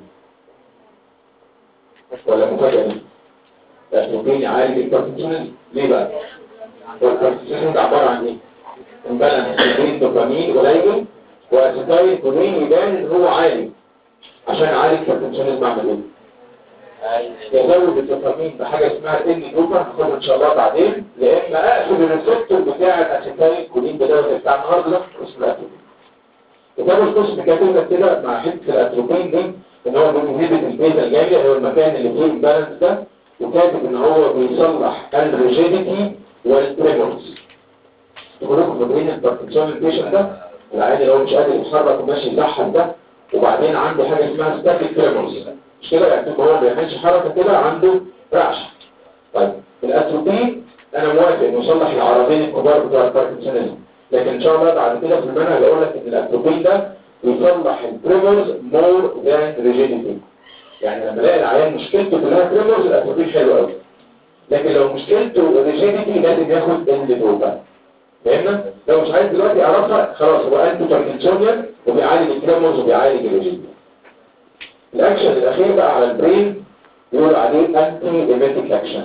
ولا مفاجأة دي الاتروبين يعالج الباركنسونيز ليه بقى؟ والباركنسونيز ده عبارة عن ايه؟ امبالانس بين دوبامين قليل واسيتايل كولين يبان ان هو عالي عشان يعالج الباركنسونيز بعمل ايه؟ يزود الدوبامين بحاجة اسمها ان دوبا هناخدها ان شاء الله بعدين يا اما اقفل الريسبتور بتاع الاسيتايل كولين ده بتاع النهارده ده اسمه الاتروبين كتاب القسم كاتب لك كده مع حته الاتروبين دي ان هو بينهبت البيتا الجامده هو المكان اللي فيه البالانس ده وكاتب ان هو بيصلح الريجيديتي والتريمورز تقولكم فاكرين الباركنسون البيشنت ده العادي لو مش قادر يتحرك وماشي يزحف ده وبعدين عنده حاجه اسمها ستاتيك تريمورز مش كده يعني هو ما بيعملش حركه كده عنده رعش طيب الاتروبين انا موافق انه يصلح العرضين الكبار بتوع الباركنسونيزم لكن ان شاء الله بعد كده في المنهج اقول لك ان الاتروبين ده يصلح التريمورز مور ذان ريجيديتي يعني لما الاقي العيان مشكلته كلها تريمورز الاتروبين حلو قوي لكن لو مشكلته ريجيديتي لازم ياخد اندوبا فهمنا لو مش عايز دلوقتي اعرفها خلاص هو انتو باركنسونيان وبيعالج التريمورز وبيعالج الريجيديتي الاكشن الاخير بقى على البرين يقول عليه انتي ايميتيك اكشن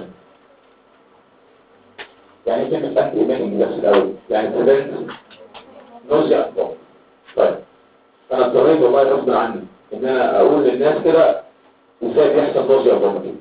يعني كلمة انتي ايميتيك بس الاول يعني بريفنت نوزيا طيب انا اضطريت والله غصب عني ان انا اقول للناس كده ازاي بيحصل نوزيا فوميتنج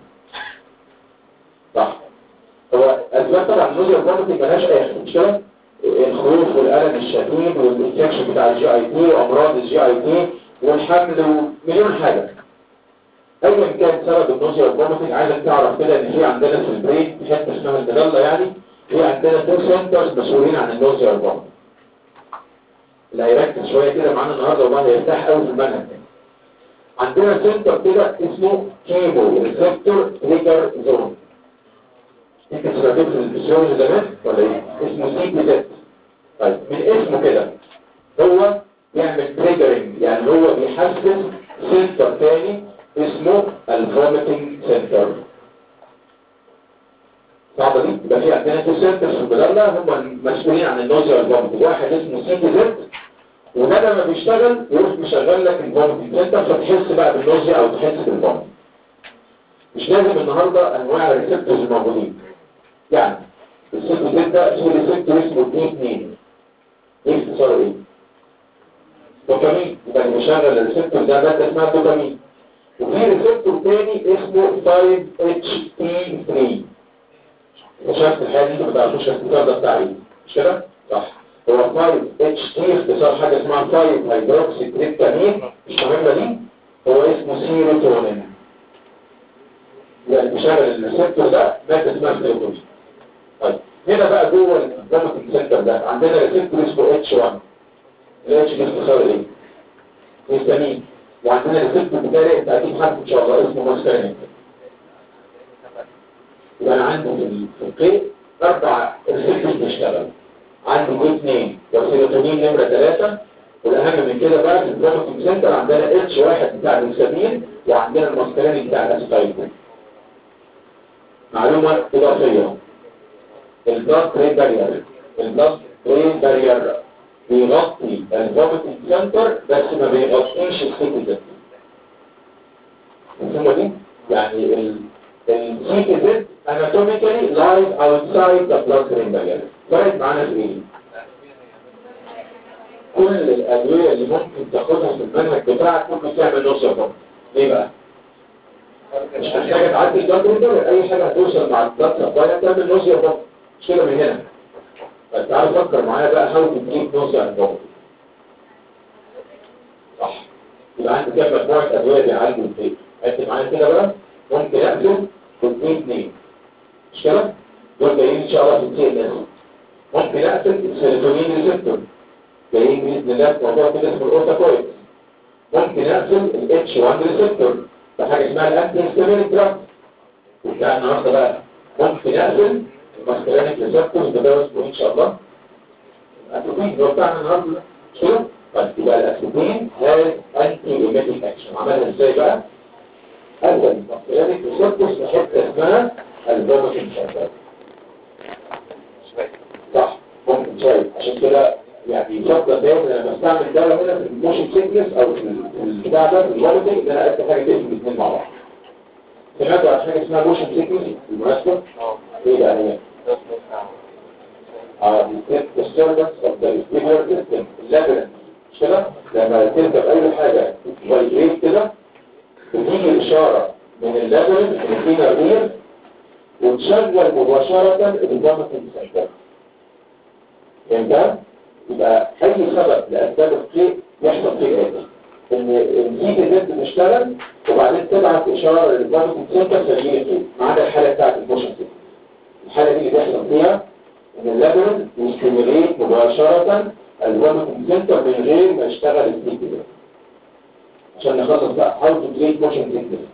صح هو اسباب طبعا النوزيا فوميتنج ملهاش اخر مش كده الخوف والالم الشديد والانفكشن بتاع الجي اي تي وامراض الجي اي تي والحمل ومليون حاجه ايا كان سبب النوزيا والفوميتنج عايزك تعرف كده ان في عندنا في البرين في حته اسمها المدلة يعني في عندنا تو سنترز مسؤولين عن النوزيا والفوميتنج اللي هيركز شويه كده معانا النهارده والله هيرتاح قوي في المنهج عندنا سنتر كده اسمه كيمو ريسبتور تريجر زون انت سمعتوا في الفسيولوجي زمان ولا ايه اسمه سي بي زد طيب من اسمه كده هو يعمل تريجرنج يعني هو بيحسن سنتر تاني اسمه الفوميتنج سنتر صعبة دي يبقى في عندنا تو سنترز في البلالة هم المسؤولين عن النوزيا والفوميتنج واحد اسمه سي بي زد وده لما بيشتغل يروح مشغل لك الفوميتنج سنتر فتحس بقى بالنوزيا او تحس بالفوميتنج مش لازم النهارده انواع الريسبتورز الموجودين يعني السي بي زد ده في ريسبتور اسمه دي 2 ايه اختصاره ايه؟ دوبامين يبقى اللي بيشغل الريسبتور ده ماده اسمها دوبامين وفي ريسبتور تاني اسمه 5-HT3 اكتشفت الحاجة دي انتوا ما تعرفوش الاختصار ده بتاع ايه مش كده؟ صح هو 5-HT اختصار حاجة اسمها 5 هيدروكسي تريبتامين مش مهمة دي هو اسمه سيروتونين يعني بيشغل الريسبتور ده مادة اسمها سيروتونين طيب هنا بقى جوه الفوميتنج سنتر ده عندنا ريسبتور اسمه H1 الاتش دي اختصار ايه؟ هيستامين وعندنا ريسبتور بتاعي انت اكيد حاسس ان شاء الله اسمه ماسكارينيك يبقى انا عندي في القيء اربع ريسبتورز بيشتغل عندي جي 2 والسيروتونين نمره 3 والاهم من كده بقى في الفوميتنج سنتر عندنا اتش واحد بتاع الهيستامين وعندنا الماسكارينيك بتاع الاسيتايل معلومه اضافيه البلاد برين بارير البلاد برين بارير بيغطي الفوميتنج سنتر بس ما بيغطيش السيتي السمة دي يعني ال السيتي زد اناتوميكالي لايز اوتسايد ذا بلاد برين بارير فرق معانا في ايه؟ كل الادويه اللي ممكن تاخدها في المنهج بتاعك ممكن تعمل نص فوق ليه بقى؟ مش محتاجه تعدي البلاد برين بارير اي حاجه هتوصل مع البلاد سبلاي تعمل نص فوق مش كده من هنا فتعال فكر معايا بقى حاول تجيب نص فوق صح يبقى عندي كام مجموعه ادويه بيعالجوا البيت اكتب معايا كده بقى ممكن اقسم اثنين اثنين مش كده؟ دول جايين ان شاء الله في السي ان اس ممكن اقسم السيروتونين ريسبتور جايين باذن الله في موضوع كده اسمه الاورتاكويد ممكن اقسم الاتش 1 ريسبتور بحاجه اسمها الانتي هيستامينيك دراج وبتاع النهارده بقى ممكن اقسم الماسكرينيك ريسبتورز ده اسمه ان شاء الله الاتروبين هو بتاعنا النهارده مش كده؟ طيب يبقى الاتروبين هاز انتي ايميتيك اكشن عملها ازاي بقى؟ أول الماسكرينيك ريسبتورز في حته اسمها الفوميتنج سنتر صح ممكن شايف عشان كده يعني يفضل دايما لما استعمل دواء هنا في الموشن سيكنس او في البتاع ده في الفوميتنج ان انا ادي حاجه تقسم الاثنين مع بعض سمعتوا عن حاجه اسمها موشن سيكنس بالمناسبه ايه بقى هي؟ اه disturbance of the vestibular system اللابرنت مش كده؟ لما تركب اي حاجه فايبريت كده بتيجي اشاره من اللابرنت اللي فينا غير وتشغل مباشره الفوميتنج سنتر فهمت؟ يبقى اي سبب لاسباب القيء يحصل فيه ايه؟ ان الجي زد تشتغل وبعدين تبعت اشاره للفوميتنج سنتر سريع القيء ما عدا الحاله بتاعت الموشن سيكنس الحالة دي اللي بيحصل فيها ان اللابرن يستمريت مباشرة الومن سنتر من غير ما يشتغل السيك ده عشان نخلص بقى how to treat motion sickness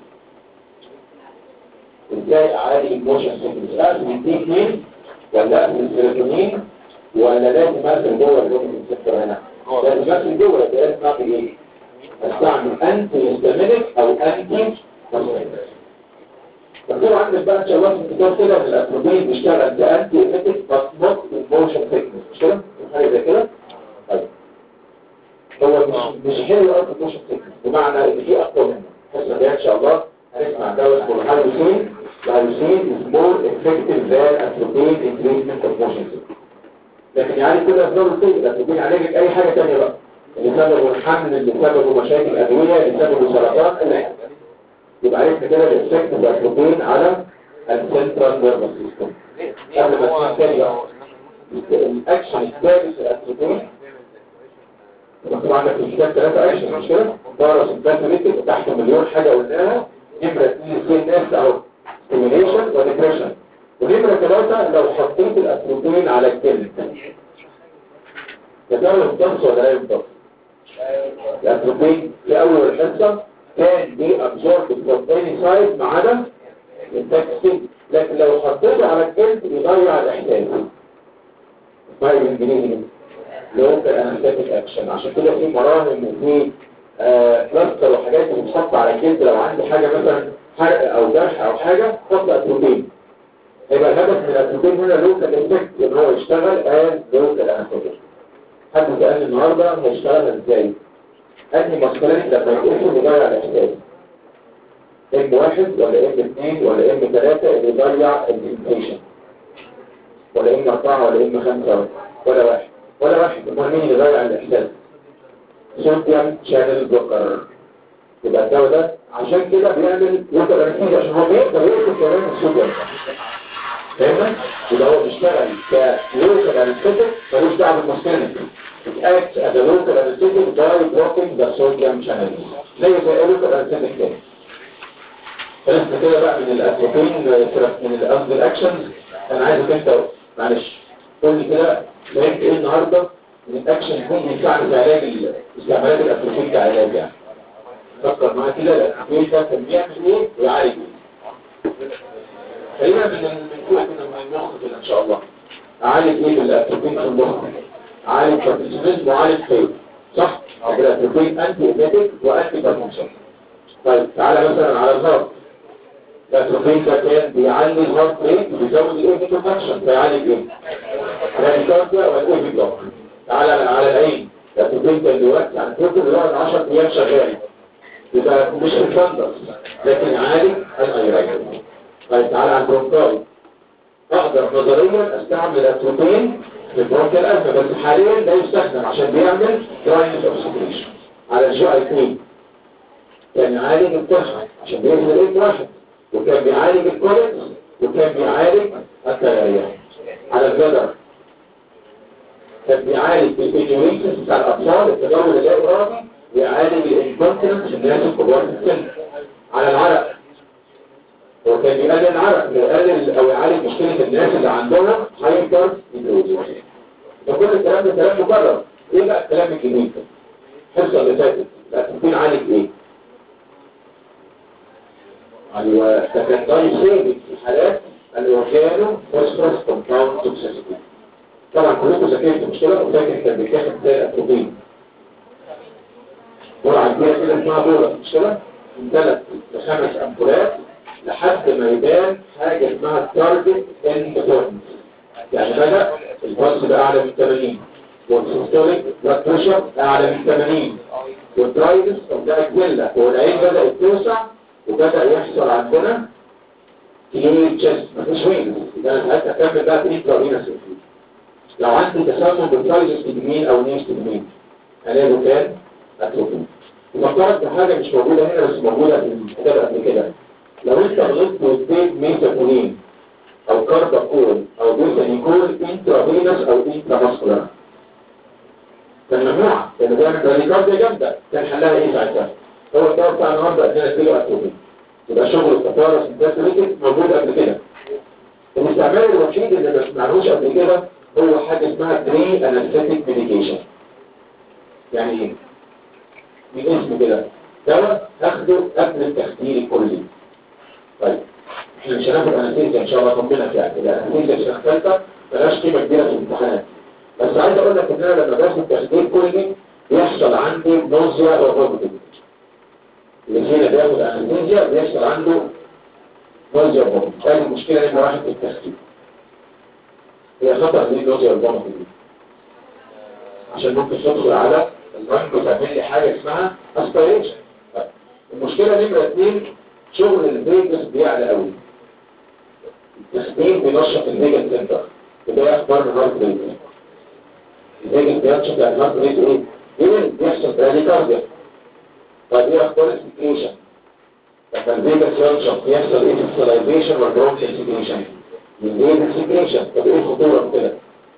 ازاي اعالج الموشن sickness اقسم الدي اثنين ولا اقسم السيروتونين ولا لازم اقسم جوه الومن سنتر هنا لازم اقسم جوه يبقى لازم اعمل ايه؟ استعمل انتي هيستامينيك او انتي مستمر مكتوب عندك بقى ان شاء الله في الكتاب كده ان الاتروبين بيشتغل كانتي ايميتيك بس نوت الموشن سيكنس مش كده؟ حاجه زي كده؟ طيب هو مش مش حلو قوي في الموشن سيكنس بمعنى ان في اقوى منه الحصه دي ان شاء الله هنسمع دواء اسمه الهالوسين الهالوسين از مور افكتيف ذان اتروبين ان تريتمنت اوف موشن سيكنس لكن يعني كل اسباب الطب الاتروبين يعالج اي حاجه ثانيه بقى اللي سببه الحمل اللي سببه مشاكل ادويه اللي سببه سرطان اي حاجه يبقى عرفنا كده الافكت الاتروبين على السنترال نيرفس سيستم قبل ما تنتهي بقى الاكشن الثالث الاتروبين مكتوب عندك في الكتاب ثلاثة اكشن مش كده؟ دارة سمباثوليتك وتحت مليون حاجة قلناها نمرة اثنين سي ناس اهو ستيميليشن وديبريشن ونمرة ثلاثة لو حطيت الاتروبين على الجلد يا ترى يمتص ولا لا يمتص؟ الاتروبين في اول الحصة كان دي absorbed from any side ما عدا التكستين لكن لو حطيته على الجلد يضيع الاحساس ما بالانجليزي لوكال انستاتيك اكشن عشان كده في مراهم وفي بلاستر وحاجات بتتحط على الجلد لو عندي حاجه مثلا حرق او جرح او حاجه حط اتروبين يبقى الهدف من الاتروبين هنا لوكال افكت ان هو يشتغل از لوكال انستاتيك حد سالني النهارده هيشتغل ازاي انهي مسكرين لما يقفل يضيع الاحساس ام واحد ولا ام اثنين ولا ام ثلاثة اللي يضيع الانفيشن ولا ام اربعة ولا ام خمسة ولا واحد ولا واحد امال مين اللي يضيع الاحساس صوديوم شانل بلوكر يبقى الدواء ده عشان كده بيعمل يقدر انفيز عشان هو بيقدر يقفل كمان الصوديوم فاهمة؟ يبقى هو بيشتغل كلوكال انستيتك ملوش دعوه بالمسكنة It acts as a local anesthetic by blocking the sodium channel. زي زي local anesthetic تاني. خلصنا كده بقى من الاتروبين من قصد الاكشنز انا عايزك انت معلش قول لي كده فهمت ايه النهارده ان الاكشن يكون بيساعد في علاج استعمالات الاتروبين كعلاج يعني. فكر معايا كده الاتروبين ده كان بيعمل ايه ويعالج ايه. خلينا من من فوق كده من المخ كده ان شاء الله. اعالج ايه بالاتروبين في المخ؟ عالج باركنسونيزم وعالج فيل صح؟ الاتروبين انتي ايميتيك وانتي باركنسون طيب تعالى مثلا على الهارت الاتروبين ده كان بيعلي الهارت ريت وبيزود الايه فاكشن فيعالج ايه؟ براديكارديا والاوفي بلوك تعالى على العين الاتروبين كان دلوقتي عن كتر بيقعد 10 ايام شغال يبقى مش الفندس لكن عالج الايرين طيب تعالى على البرونكاي اقدر نظريا استعمل الاتروبين في البرونكال الفا بس حاليا ده يستخدم عشان بيعمل دراينس اوف سكريشن على الجي اي 2 كان يعالج الكحة عشان بيعمل ايه واحد وكان بيعالج الكوليكس وكان بيعالج التغيرية على الجدر كان بيعالج الانيوريكس بتاع الاطفال التدور اللا ارادي ويعالج الانكونتنس الناس الكبار في السن على العرق هو كان بيقلل العرق بيقلل او يعالج مشكله الناس اللي عندهم هايبر هيدروزيس ده كل الكلام ده كلام مكرر ايه بقى الكلام الجديد ده الحصه اللي فاتت الاتروبين عالج ايه ايوه ده كان ضايف ثابت في حالات الاورجانو فوسفورس كومباوند توكسيسيتي طبعا كلكم ذاكرتوا مش كده وفاكر كان بيتاخد زي الاتروبين جرعه كبيره كده اسمها دورة مش كده من ثلاث لخمس امبولات لحد ما يبان حاجه اسمها التارجت اند بوينت يعني بدا البلس بقى اعلى من 80 والسيستوليك بلاد بريشر اعلى من 80 والدرايفس ده اكزيلا والعين بدات توسع وبدأ يحصل عندنا كلينيك تشيست مفيش وين يبقى انا ساعتها اكمل بقى في انترافينوس لو عندي تسمم بالترايجس تجمين او نيش تجمين هلاقي كان اتروفين وفكرت بحاجه مش موجوده هنا بس موجوده في الكتاب قبل كده لو انت غلطت واديت ميثافونين او كارباكول او بيثانيكول انترافينوس او انتراماسكولار كان ممنوع لان بيعمل براديكارديا جامده كان حلها ايه ساعتها؟ هو الدواء بتاع النهارده ادينا كيلو اتروبين يبقى شغل الكفاره سنتاتوريتك موجود قبل كده الاستعمال الوحيد اللي ما سمعناهوش قبل كده هو حاجه اسمها بري انستيك ميديكيشن يعني ايه؟ من اسم كده دواء اخده قبل التخدير الكلي طيب احنا مش هناخد انستيزيا ان شاء الله طمنا فيها الانستيزيا مش هنختلفها ملهاش قيمه كبيره في الامتحانات بس عايز اقول لك ان انا لما باخد تخدير كلي بيحصل عندي نوزيا وفوميتنج اللي فينا بياخد انستيزيا بيحصل عنده نوزيا وفوميتنج هذه المشكله نمره واحد في التخدير هي خطر دي نوزيا وفوميتنج دي عشان ممكن تدخل على الرنج وتعمل لي حاجه اسمها اسبيريشن المشكله نمره اثنين شغل الفيجاس بيعلى قوي التخدير بينشط الفيجاس سنتر وده اخبار الهارت ريت الفيجاس بينشط الهارت ريت ايه؟ ايه بيحصل براديكارديا طيب ايه اخبار السكريشن لما الفيجاس ينشط بيحصل ايه في السلايفيشن والبرونكيال سكريشن من ايه السكريشن طب ايه الخطوره كده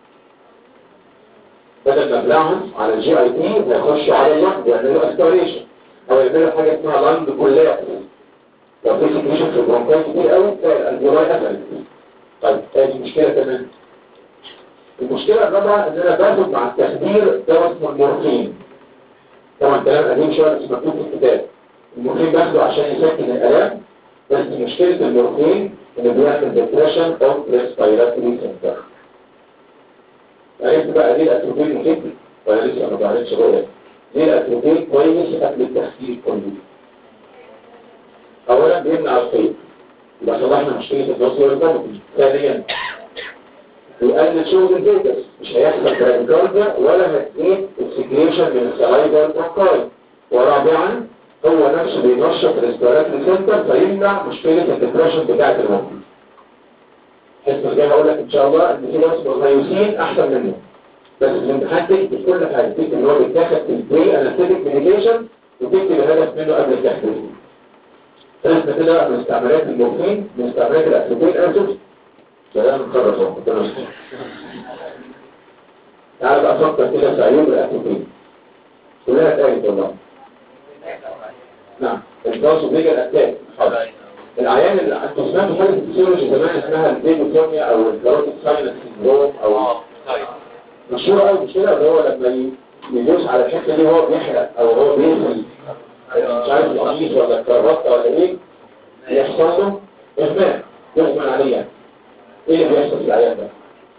بدل ما ابلعهم على الجي اي تي هيخشوا على اللنج ويعملوا اسبيريشن او يعملوا حاجه اسمها لانج كولابس لو في سكريشن في البرونكايت كتير قوي تلاقي الالفيولاي قفلت طيب ادي مشكله كمان المشكله الرابعه ان انا باخد مع التخدير دواء اسمه المورفين طبعا كلام قديم شويه بس مكتوب في الكتاب المورفين باخده عشان يسكن الالام بس مشكله المورفين انه بيعمل ديبريشن اوف ريسبيراتوري سنتر عرفت بقى ليه الاتروبين مهم ولا لسه ما بعرفش رؤيه ليه الاتروبين كويس قبل التخدير كله اولا بيمنع الخيط يبقى صلحنا مشكله النصر والضغط ثانيا يقلل شغل الفيجاس مش هيحصل براديكارديا ولا هتزيد السكريشن من السلايفا والبروكاي ورابعا هو نفسه بينشط الريسبيراتوري سنتر فيمنع مشكله الدبريشن بتاعه المخ الحصه الجايه هقول لك ان شاء الله ان في ناس مغيوسين احسن منه بس الامتحان تكتب كل حاجه تكتب ان هو بيتاخد في البري انستيك ميديكيشن وتكتب الهدف منه قبل التحديد ثلاثة كده من استعمالات المورفين من استعمالات الأسلوبين أنسوس كلام مكرر اهو تمام تعال بقى فكر كده في عيوب الأسلوبين كلها تاني والله نعم الباص بيجا الأتاك حاضر العيان اللي انتوا سمعتوا حاجة في الفسيولوجي زمان اسمها البيجوتوميا أو الكلاروتيك ساينس سيندروم أو مشهورة قوي مش كده اللي هو لما يدوس على الحتة دي وهو بيحرق أو هو بيقفل مش عارف القميص ولا الكرافته ولا ايه يحصل له اغماء يغمى عليه يعني ايه اللي بيحصل في العيان ده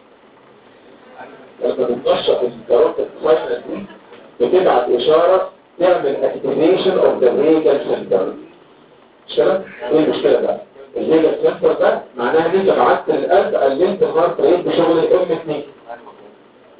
لما بتنشط الكرافته الساينس دي بتبعت اشاره تعمل اكتيفيشن اوف ذا فيجال سنتر مش كده ايه المشكله بقى الفيجال سنتر ده معناها ان انت بعت القلب قللت الهارت ريت بشغل الام 2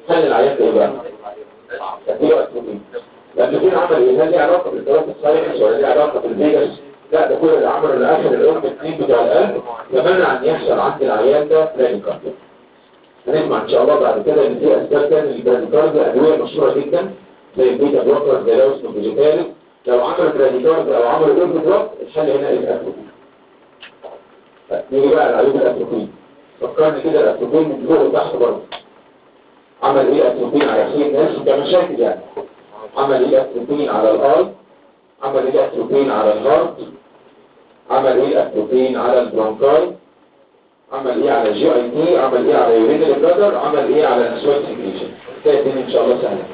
حل العيان ايه بقى؟ اديله اتروبين الاتروبين عمل ايه؟ هل ليه علاقه بالدراسه الساينس ولا ليه علاقه بالفيجاس؟ لا ده كل اللي عمله اللي اخر الام الاثنين بتوع القلب فمنع ان يحصل عند العيان ده براديكارديا هنسمع ان شاء الله بعد كده ان في اسباب تانية للبراديكارديا ادويه مشهوره جدا زي البيتا بلوكر زي لو اسمه فيجيتالي لو عمل براديكارديا او عمل ايه بلوك الحل هنا يبقى اتروبين نيجي بقى على عيوب الاتروبين فكرني كده الاتروبين من فوق وتحت برضه عمل ايه اتروبين على سين الناس كمشاكل يعني عمل ايه اتروبين على الاي عمل ايه اتروبين على الهارت عمل ايه اتروبين على البرونكاي عمل ايه على الجي اي تي عمل ايه على يورين البلادر عمل ايه على السويت سيكريشن كده الدنيا ان شاء الله سهله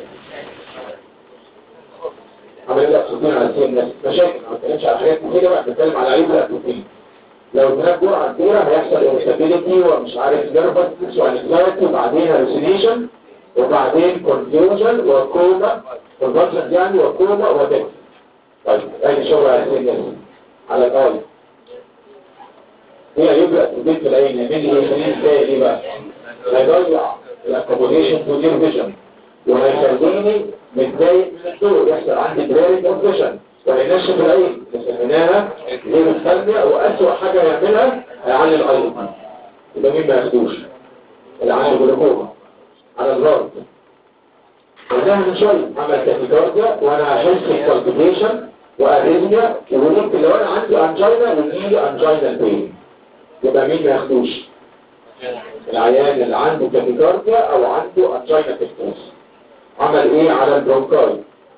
عمل ايه اتروبين على سين الناس مشاكل ما بتكلمش على حاجات كتيره بقى بنتكلم على عيوب الاتروبين لو اديناك جرعه كبيره هيحصل انستابيليتي ومش عارف نيرفس وانكزايتي وبعدين هالوسينيشن وبعدين كونفيوجن وكوما كونفرجن يعني وكوما وتك طيب ادي شغل على السن على الاي هي يبقى تبيت في العين يعمل لي ايه خليل ازاي ليه بقى هيضيع الاكوموديشن تو دير فيجن وهيخليني متضايق من الضوء يحصل عندي بلاري كونفيشن وهينشف العين اللي سميناها غير الثانية وأسوأ حاجة يعملها هيعلي الأيض يبقى مين ما ياخدوش اللي عنده جلوكوما على الرد وده من شوية عمل تاكيكارديا وانا هحس بالكالكوليشن واريزميا وممكن لو انا عندي انجينا يجيلي انجينا بين يبقى مين ما ياخدوش العيان اللي عنده تاكيكارديا او عنده انجينا تكتوس عمل ايه على البرونكاي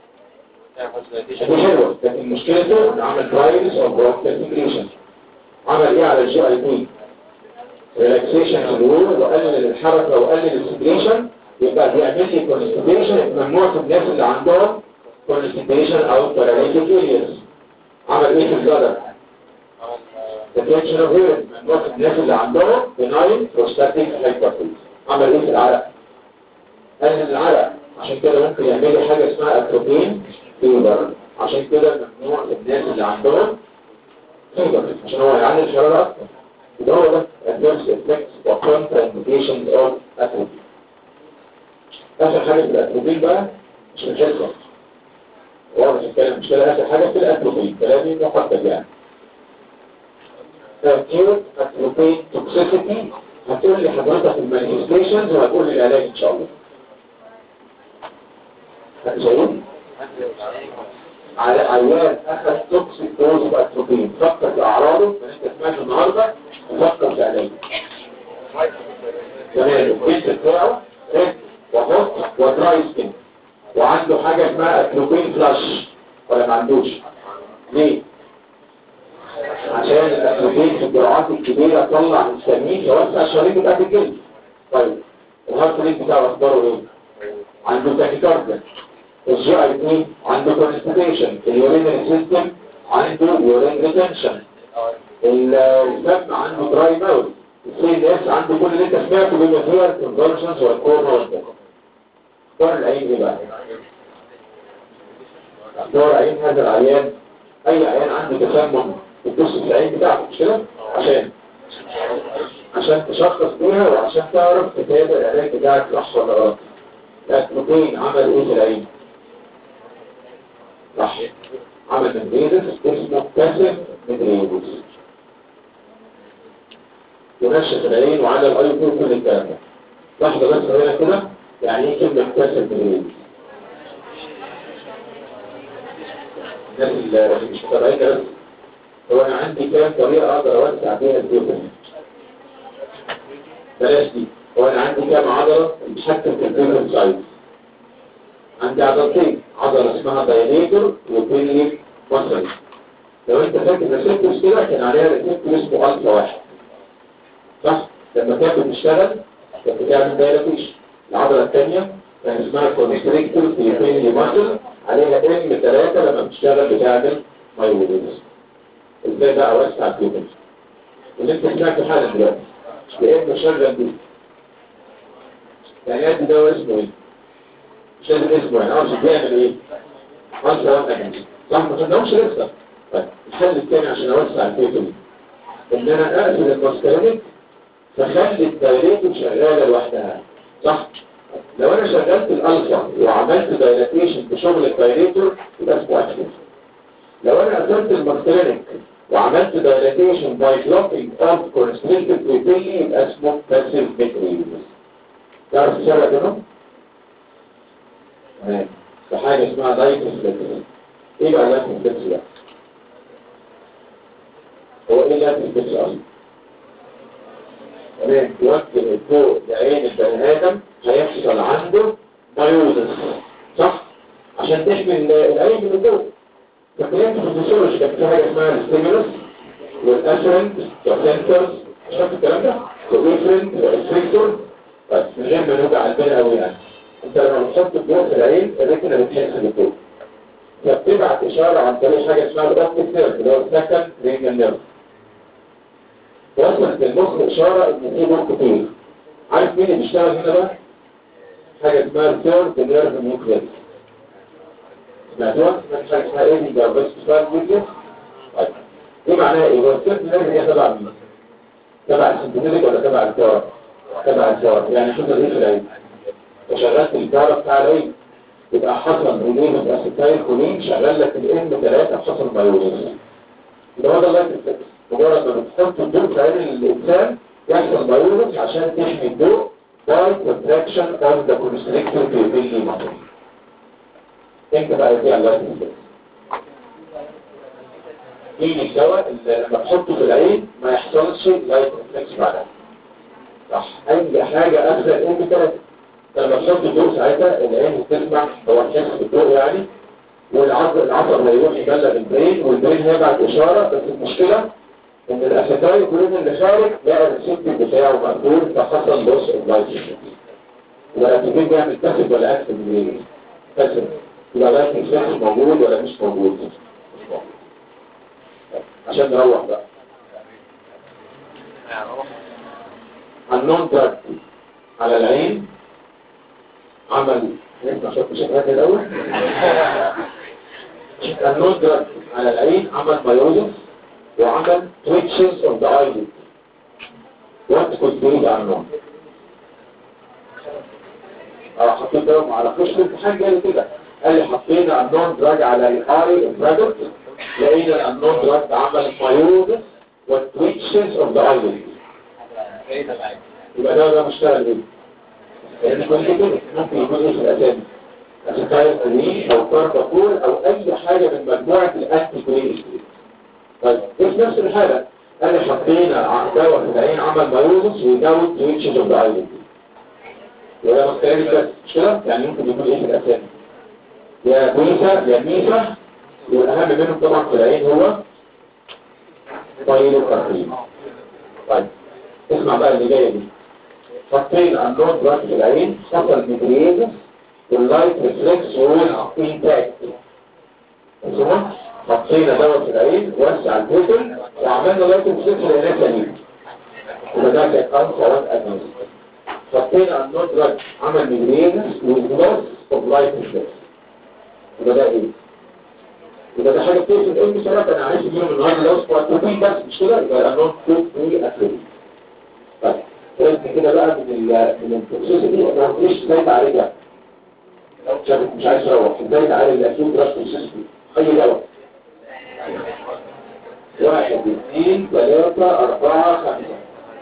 دي حلوه لكن مشكلته انه عمل درايفز او برونكايتيشن عمل ايه على الجي اي بي ريلاكسيشن الوول وقلل الحركه وقلل السكريشن يبقى بيعمل لي كونستيبيشن ممنوع في الناس اللي عندهم كونستيبيشن او باراليتيك اليس عمل ايه في الجدر detention of urine ممنوع في الناس اللي عندهم benign prostatic hypertension عمل ايه في العرق قلل العرق عشان كده ممكن يعمل لي حاجه اسمها اتروبين فيبر عشان كده ممنوع في الناس اللي عندهم فيبر عشان هو هيعلي الحراره اكتر ده هو ده adverse effects و contraindications of atropine اخر حاجه في الاتروبين بقى مش الحصه واضح الكلام مش كده اخر حاجه في الاتروبين كلامي محدد يعني acute atropine toxicity هتقول لي حضرتك المانيفستيشنز وهتقول لي العلاج ان شاء الله هتجاوبني على عيان اخذ توكسيك دوز باتروبين فكر في اعراضه اللي انت سمعته النهارده وفكر في علاجه تمام الجلد بتاعه ريد وهوت ودراي سكين وعنده حاجه اسمها اتروبين فلاش ولا ما عندوش ليه عشان الاتروبين في الجرعات الكبيره طلع السمين يوسع الشريط بتاعت الجلد طيب الهارت ريت بتاعه اخباره ايه عنده تاكيكارديا الجي اي تي عنده كونستيبيشن اليورينري سيستم عنده يورين ريتنشن الدم عنده دراي ماوث السي ان اس عنده كل اللي انت سمعته بما فيها الكونفرجنس والكورنا والبوكا اختار العين ايه بقى؟ اختار عين هذا العيان اي عيان عنده تسمم بتبص في العين بتاعته مش كده؟ عشان عشان تشخص بيها وعشان تعرف تتابع العلاج بتاعك صح ولا غلط الاتروبين عمل ايه في العين؟ صح عمل مدريدس اسمه كاسف مدريدس ينشف العين وعلى الاي كل كل الكلام ده لحظه بس هنا كده يعني ايه كلمه كاسف مدريدس الناس اللي مش متابعين بس هو انا عندي كام طريقه اقدر اوسع بيها الجسم بلاش دي هو انا عندي كام عضله بتتحكم في البيرن سايز عندي عضلتين عضلة اسمها دايليتور وبيليك مصري لو انت فاكر ريسبتورز كده كان عليها ريسبتور اسمه الفا واحد صح؟ لما كانت بتشتغل كانت بتعمل دايلاتيشن العضلة الثانية كان اسمها كونستريكتور في بيلي مصر عليها ام 3 لما بتشتغل بتعمل مايوليزم ازاي بقى اوسع الكيوبل اللي انت سمعته حالا دلوقتي يا اما شغل دي يعني ادي دواء اسمه ايه؟ مش لازم اسمه يعني عاوز بيعمل ايه عاوز اوقع نفسي صح ما خدناهمش لسه طيب الحل الثاني عشان اوسع الفيتو ان انا اقفل المسكرينيك فخلي الدايريتو شغاله لوحدها صح لو انا شغلت الالفا وعملت دايلاتيشن في شغل الدايليتور يبقى اسمه اكتف لو انا قسمت الماسترينك وعملت دايلاتيشن باي بلوكينج اوف كونستريكتد بيبيلي يبقى اسمه باسيف ميكريوز تعرف الفرق بينهم؟ تمام في حاجه اسمها دايتوفلكس ايه بقى دايتوفلكس ده؟ هو ايه دايتوفلكس اصلا؟ تمام يوجه الضوء لعين البني ادم هيحصل عنده مايوزس صح؟ عشان تحمي العين من الضوء فكلمت في الفسيولوجي كان في حاجه اسمها الستيمولس والافرنت والسنترز شفت الكلام ده؟ والافرنت والريستريكتور بس من غير ما نوجع قلبنا قوي يعني انت لما بتحط الضوء في العين الريتنا بتحس بالضوء فبتبعت اشاره عن طريق حاجه اسمها الاوبتيك نيرف اللي هو السكند رينجل نيرف وصلت للمخ اشاره ان في ضوء كتير عارف مين اللي بيشتغل هنا بقى؟ حاجه اسمها الثيرد نيرف نيوكليس سمعتوها؟ حاجه اسمها ايه دي بس بتشتغل فيديو طيب ايه معناها ايه؟ هو الثيرد نيرف هي تبع مين؟ تبع السنتينيك ولا تبع الكار؟ تبع الكار يعني شوف ايه في العين وشغلت الكار بتاع العين يبقى حصل ريليز اسيتايل كولين شغل لك الام 3 حصل مايوزيس يبقى هو ده اللايت افكت مجرد ما بتحط الضوء في عين الانسان يحصل مايوزيس عشان تحمي الضوء باي كونتراكشن اوف ذا كونستريكتور بيبيلي ماتر امتى بقى يجي على اللايت افكت مين الدواء اللي لما تحطه في العين ما يحصلش لايت افكت بعدها صح اي حاجه اخذ ام 3 لما تحط الضوء ساعتها العين هتسمع هو تحس بالضوء يعني والعصب العصب هيروح يبلغ البرين والبرين هيبعت اشاره بس المشكله ان الاسيتايل كلين اللي خارج لقى الريسبتور بتاعه مقفول فحصل لوس اوف لايت ولا تجيب بيعمل باسف ولا اكتف برين باسف يبقى لايت افكت موجود ولا مش موجود مش موجود عشان نروح بقى النون دراج على العين عمل نسمع شوف شكلها الاول النون دراج على العين عمل مايوزس وعمل twitches of the eyelid what could be the unknown اه حطيت لهم على خش الامتحان جالي كده قال لي حطينا النون دراج على الاي البرادكت لقينا النون دراج عمل مايوزس والتويتشز اوف ذا eyelid يبقى ده ده مشتغل ايه؟ لان كل كده ممكن يكون ايه في الاسامي اسيتايل كولين او كارباكول او اي حاجه من مجموعه الانتي كولين طيب ايه في نفس الحاله انا حطينا دواء في العين عمل مايوزس ويزود تويتشز اوف ذا ايلاند ولا مختلف بس مش كده يعني ممكن يكون ايه في الاسامي يا بيسا يا ميسا والاهم منهم طبعا في العين هو بايلوكاربين طيب اسمع بقى اللي جايه دي حطينا النون دراج في العين حصل ميدريزس واللايت ريفلكس وول انتاكت ثم حطينا دواء في العين وسع البوتل وعملنا لايت ريفلكس لقيناه سليم وده كانت انفع وان ادمس حطينا النون دراج عمل ميدريزس واللوس اوف لايت ريفلكس وده ده ايه؟ يبقى ده حاجه بتقفل الام سرطان انا عايز اجيبه من النهارده لو سبوتوبين بس مش كده يبقى النون فود فري اكيد طيب قلت كده بقى من ال من التوكسيسيتي ما قلتليش ازاي تعالجها شافت مش عايز اروح ازاي تعالج الاكيوت راس توكسيسيتي اي دواء واحد اثنين ثلاثة أربعة خمسة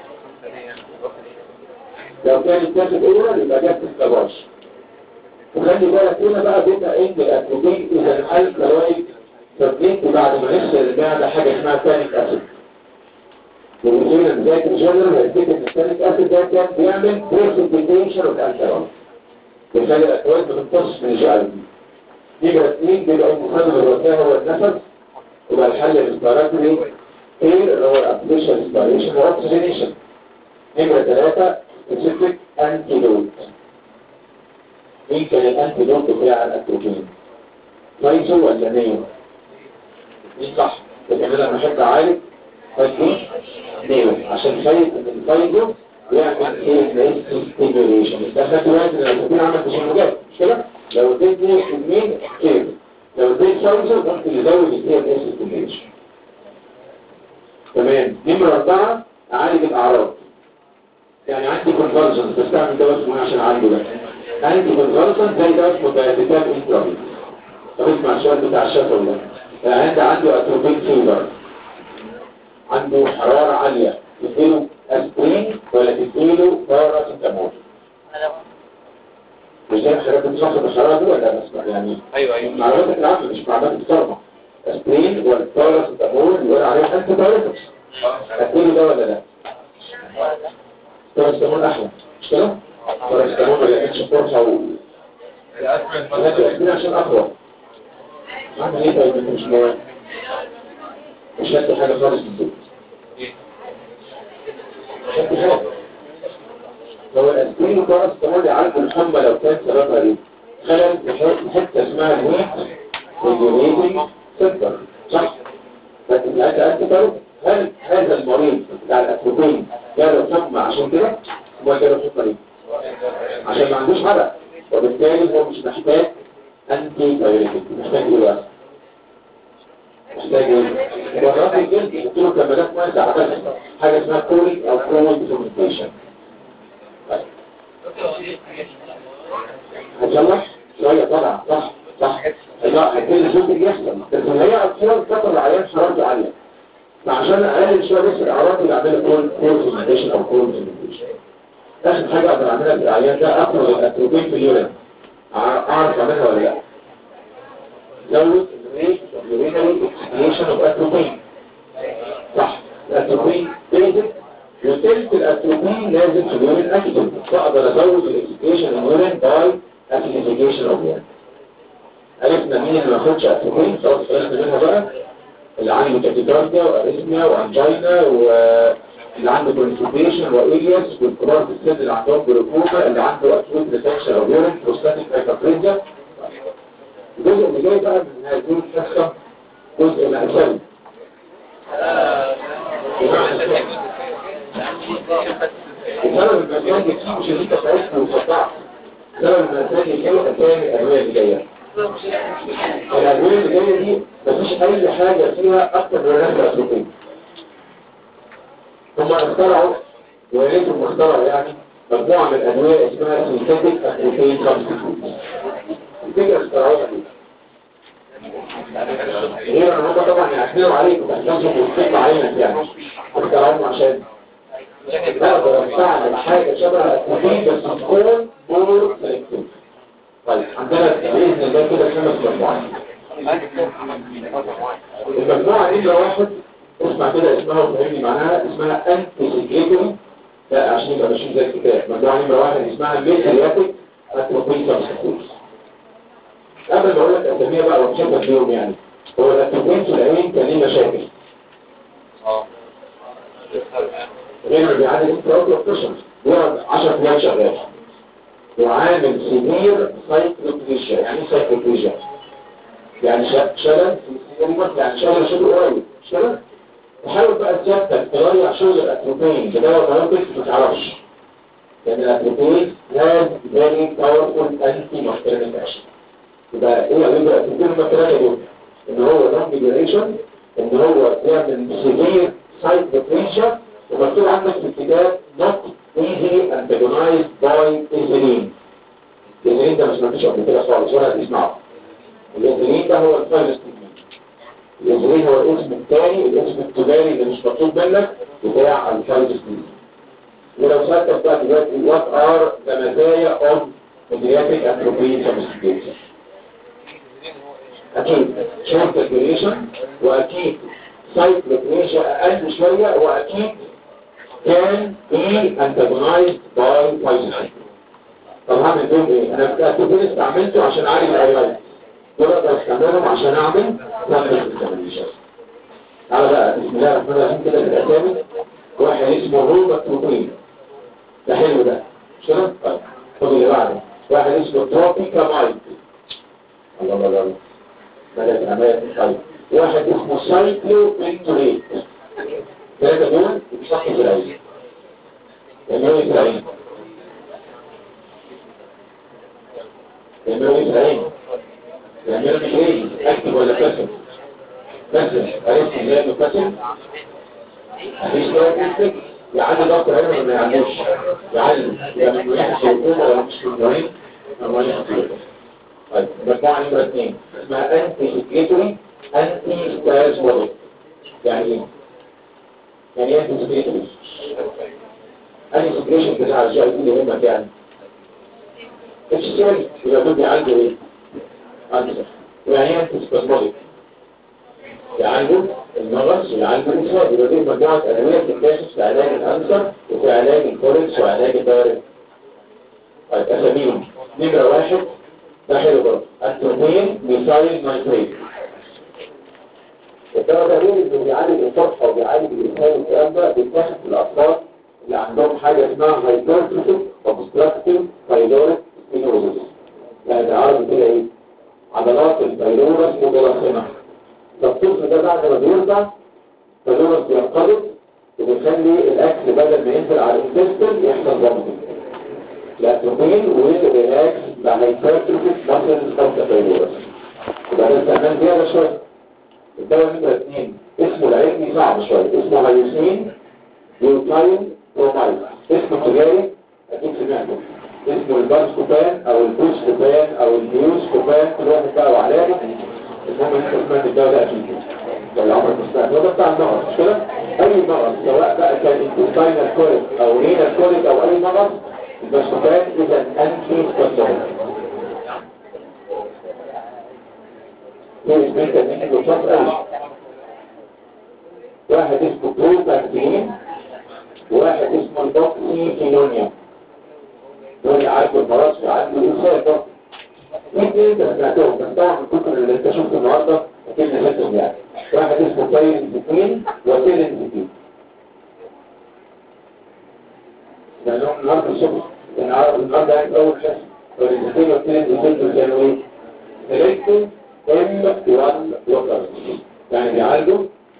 لو كان الكاسب أولى يبقى جت الكباش وخلي بالك هنا بقى بيبقى إن الأكروبين إذا الحل كلايك فبنيت بعد ما نغسل المعدة حاجة اسمها تانيك أسيد وبيقولنا بداية الجنرال هيديك ان الثانيك اسيد ده كان بيعمل بريسبيتيشن اوف الكالون بيخلي الاكواد بتمتص من الجعل دي نمرة اثنين بيبقى المخدر الرئيسي هو النفس يبقى الحل الاسبيراتوري ايه اللي هو الابليشن اسبيريشن واكسجينيشن نمرة ثلاثة سبيسيفيك انتيدوت مين كان الانتيدوت بتاع الاتروبين؟ فايزو ولا نيو؟ مين صح؟ لكن انا لما احب اعالج فايزو نيو عشان خايف ان الفايزو يعمل ايه ناس ستيميوليشن ده خدت بالك ان الاتروبين عمل تشنجات مش كده؟ لو اديت نيو كمين كيف لو اديت فايزو ممكن يزود الايه ناس ستيميوليشن تمام نمرة أربعة أعالج الأعراض يعني عندي كونفرجنس بستعمل دواء اسمه عشان أعالجه ده انتي كونفالسنت زي ده اسمه دايابيتات انترافيس طب اسمع السؤال بتاع الشفوي ده يعني انت عنده اتروبيك فيبر عنده حرارة عالية تديله اسبرين ولا تديله باراسيتامول مش زي الحاجات اللي بتخفض الحرارة دي ولا بس يعني ايوه ايوه معلومات العامة مش معلومات الصرمة اسبرين والباراسيتامول يقول عليه انتي بايوتكس هتديله ده ولا لا؟ باراسيتامول احلى مش كده؟ باراسيتامول ما يعملش فرصة و هاتي اسبرين عشان اقوى عامل ايه طيب انت مش موافق مش هاتي حاجة خالص من دول مش هاتي حاجة لو الاسبرين والباراسيتامول يعالج الحمى لو كان سببها ايه؟ خلل في حتة اسمها الويت ريجوليتنج سنتر صح؟ لكن ساعتها انت تعرف هل هذا المريض بتاع الاتروبين جاله حمى عشان كده؟ هو جاله حمى ليه؟ عشان ما عندوش حرق وبالتالي هو مش محتاج انتي بايوريتك محتاج ايه بقى؟ محتاج ايه؟ مرات الجلد قلت له كمالات واسعة بس حاجة اسمها كوليك او كوليك فيرمنتيشن هتصلح؟ شوية طبعا صح صح لا هتجيلي شوف اللي يحصل بس هي اصلا فترة العيان حرارته عالية فعشان اقلل شوية بس الاعراض اللي عاملها كول كول فيرمنتيشن او كول فيرمنتيشن اخر حاجة اقدر اعملها في العيان ده اخرج الاتروبين في اليورين اعرف اعملها ولا لا زود الريت اليورينري اكسبيشن اوف اتروبين صح الاتروبين بيزك وتلت الاتروبين لازم في اليورين اكتف فاقدر ازود الاكسبيشن اليورين باي اكسبيشن اوف يورين عرفنا مين اللي ما ياخدش اتروبين خلاص خلصنا منها بقى اللي عنده تاكيكارديا واريثميا وانجينا واللي عنده كونستيبيشن وإلياس والكبار في السن اللي عندهم جلوكوما اللي عنده اكيوت ريتنشن اوف يورين بروستاتيك هايبرتنشن الجزء اللي جاي بقى من هذه الحصه جزء مأساوي وسبب المكان دي مش اللي انت تعيش وصدعت سبب المكان دي كانت اسامي الادويه اللي جايه الادويه اللي جايه دي مفيش اي حاجه فيها اكتر من الرسم الاسلوبيه هم اخترعوا ويا ريتهم اخترعوا يعني مجموعه من الادويه اسمها سينثيتيك اسلوبين سبستيتيوت الفكره اخترعوها دي غير ان هم طبعا يعتمدوا عليك وتحتاجهم وتطلع عينك يعني اخترعوهم عشان اقدر استعمل حاجه شبه الاسلوبين بس تكون مور سلكتيف طيب عندنا باذن الله كده خمس مجموعات المجموعه دي واحد اسمع كده اسمها وفهمني معناها اسمها انتي لا عشان يبقى ماشيين زي الكتاب مجموعه نمره واحد اسمها ميثياتيك اتروبين سبستيتيوت قبل ما اقول لك اساميها بقى وتشبه بيهم يعني هو الاتروبين في العين كان ليه مشاكل اه غير ما بيعالج الكراود اوبتيشن بيقعد 10 ايام شغال وعامل سيفير سايكلوبليجيا يعني ايه سايكلوبليجيا يعني ش- شلل في السيريمات يعني شلل شغل قريب مش كده؟ تحاول بقى سيادتك تغير شغل الاتروبين بدواء بيوتك ما تعرفش لان الاتروبين has very powerful anti-muscarinic action يبقى ايه اللي بيبقى الاتروبين هم الثلاثه دول ان هو لونج ديوريشن ان هو يعمل سيفير سايكلوبليجيا ومكتوب عندك في الكتاب not easily antagonized by insulin الانسولين ده ما سمعتش قبل كده خالص ولا هتسمعه الانسولين ده هو الفايروستيجمين الانسولين هو الاسم الثاني الاسم التجاري اللي مش مطلوب منك بتاع الفايروستيجمين ولو سألتك بقى دلوقتي what are the مزايا of pediatric atropine substitution اكيد short duration واكيد سايت لوكيشن اقل شويه واكيد كان be antagonized by poison طب هعمل بيهم ايه؟ انا الاتروبين استعملته عشان اعالج الايلايت دول اقدر استعملهم عشان اعمل نمبر اكزامينيشن تعالى بقى بسم الله الرحمن الرحيم كده في الاسامي واحد اسمه روماتروبين ده حلو ده مش كده؟ طيب خد اللي بعده واحد اسمه تروبيكامايد الله الله الله بدأت العملية طيب واحد اسمه سايكلو بنتوليت ثلاثة دول بيشخص العين يعملوا ايه في العين؟ يعملوا ايه في العين؟ يعملوا ايه؟ اكتب ولا كسر؟ كسر عرفت ازاي انه كسر؟ مفيش نوع كسر يعلي ضغط العين ولا ما يعلوش؟ يعلي يبقى من وحش الحكومة ولا مش من العين؟ امونيوم سيليكون طيب المجموعة نمرة اثنين اسمها انتي سكريتوري انتي سبازموليك يعني ايه؟ يعني ايه انتي سكريتوري؟ انتي سكريشن بتاع الجي اي اللي يهمك يعني اتش سي ال يبقى دول بيعالجوا ايه؟ عنده يعني ايه انتي سبازموليك؟ يعالجوا المغص ويعالجوا الإسهال يبقى دي مجموعة أدوية بتتكاشف في علاج الأنسر وفي علاج الكوليكس وعلاج الدوارب طيب أساميهم نمرة واحد ده حلو برضه التروبين ميثايل نايتريت الدواء ده غير انه بيعالج الفرح او بيعالج الاسهال والكلام ده بيتاخد في الاطفال اللي عندهم حاجه اسمها هايبرتروفيك اوبستراكتيف بايلوريك سبينوزيس يعني بالعربي كده ايه عضلات البايلورس متضخمه فالطفل ده بعد ما بيرضع فاللورس بينقبض وبيخلي الاكل بدل ما ينزل على الانتستين يحصل ضمض الاتروبين والريلاكس مع هايبرتروفيك ماسل كونتاكيلورس يبقى ده استعمال زياده شويه الدواء نمرة اثنين اسمه العلمي صعب شويه اسمه هيوسين يوتايل برومايد اسمه التجاري اكيد سمعته اسمه الباسكوبان او البوسكوبان او البيوسكوبان كل واحد بقى وعلاجه المهم انت سمعت الدواء ده اكيد ولا عمرك ما سمعت هو ده بتاع المغص مش كده؟ اي مغص سواء بقى كان انتستاينال كوليك او رينال كوليك او اي مغص الباسكوبان اذا انتي سباسموليك في اسمين تانيين لطاف قوي واحد اسمه بروباكتين وواحد اسمه البوكسي فينونيا دول يعالجوا المرض ويعالجوا الإنسان برضه اثنين انت سمعتهم بس طبعا من كتر اللي انت شفته النهارده اكيد نسيتهم يعني واحد اسمه تايرنزيتين وتيرنزيتين لانهم النهارده الصبح النهارده يعني اول حصه تايرنزيتين وتيرنزيتين دول كانوا ايه؟ سيلكتيف ام 1 بلوكر يعني بيعالجوا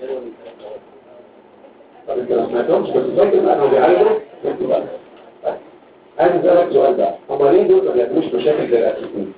طب انت ما سمعتهمش بس فاكر بقى انه بيعالجوا انت بقى عايز اسالك سؤال بقى هم ليه دول ما بيعملوش مشاكل زي الاسيتين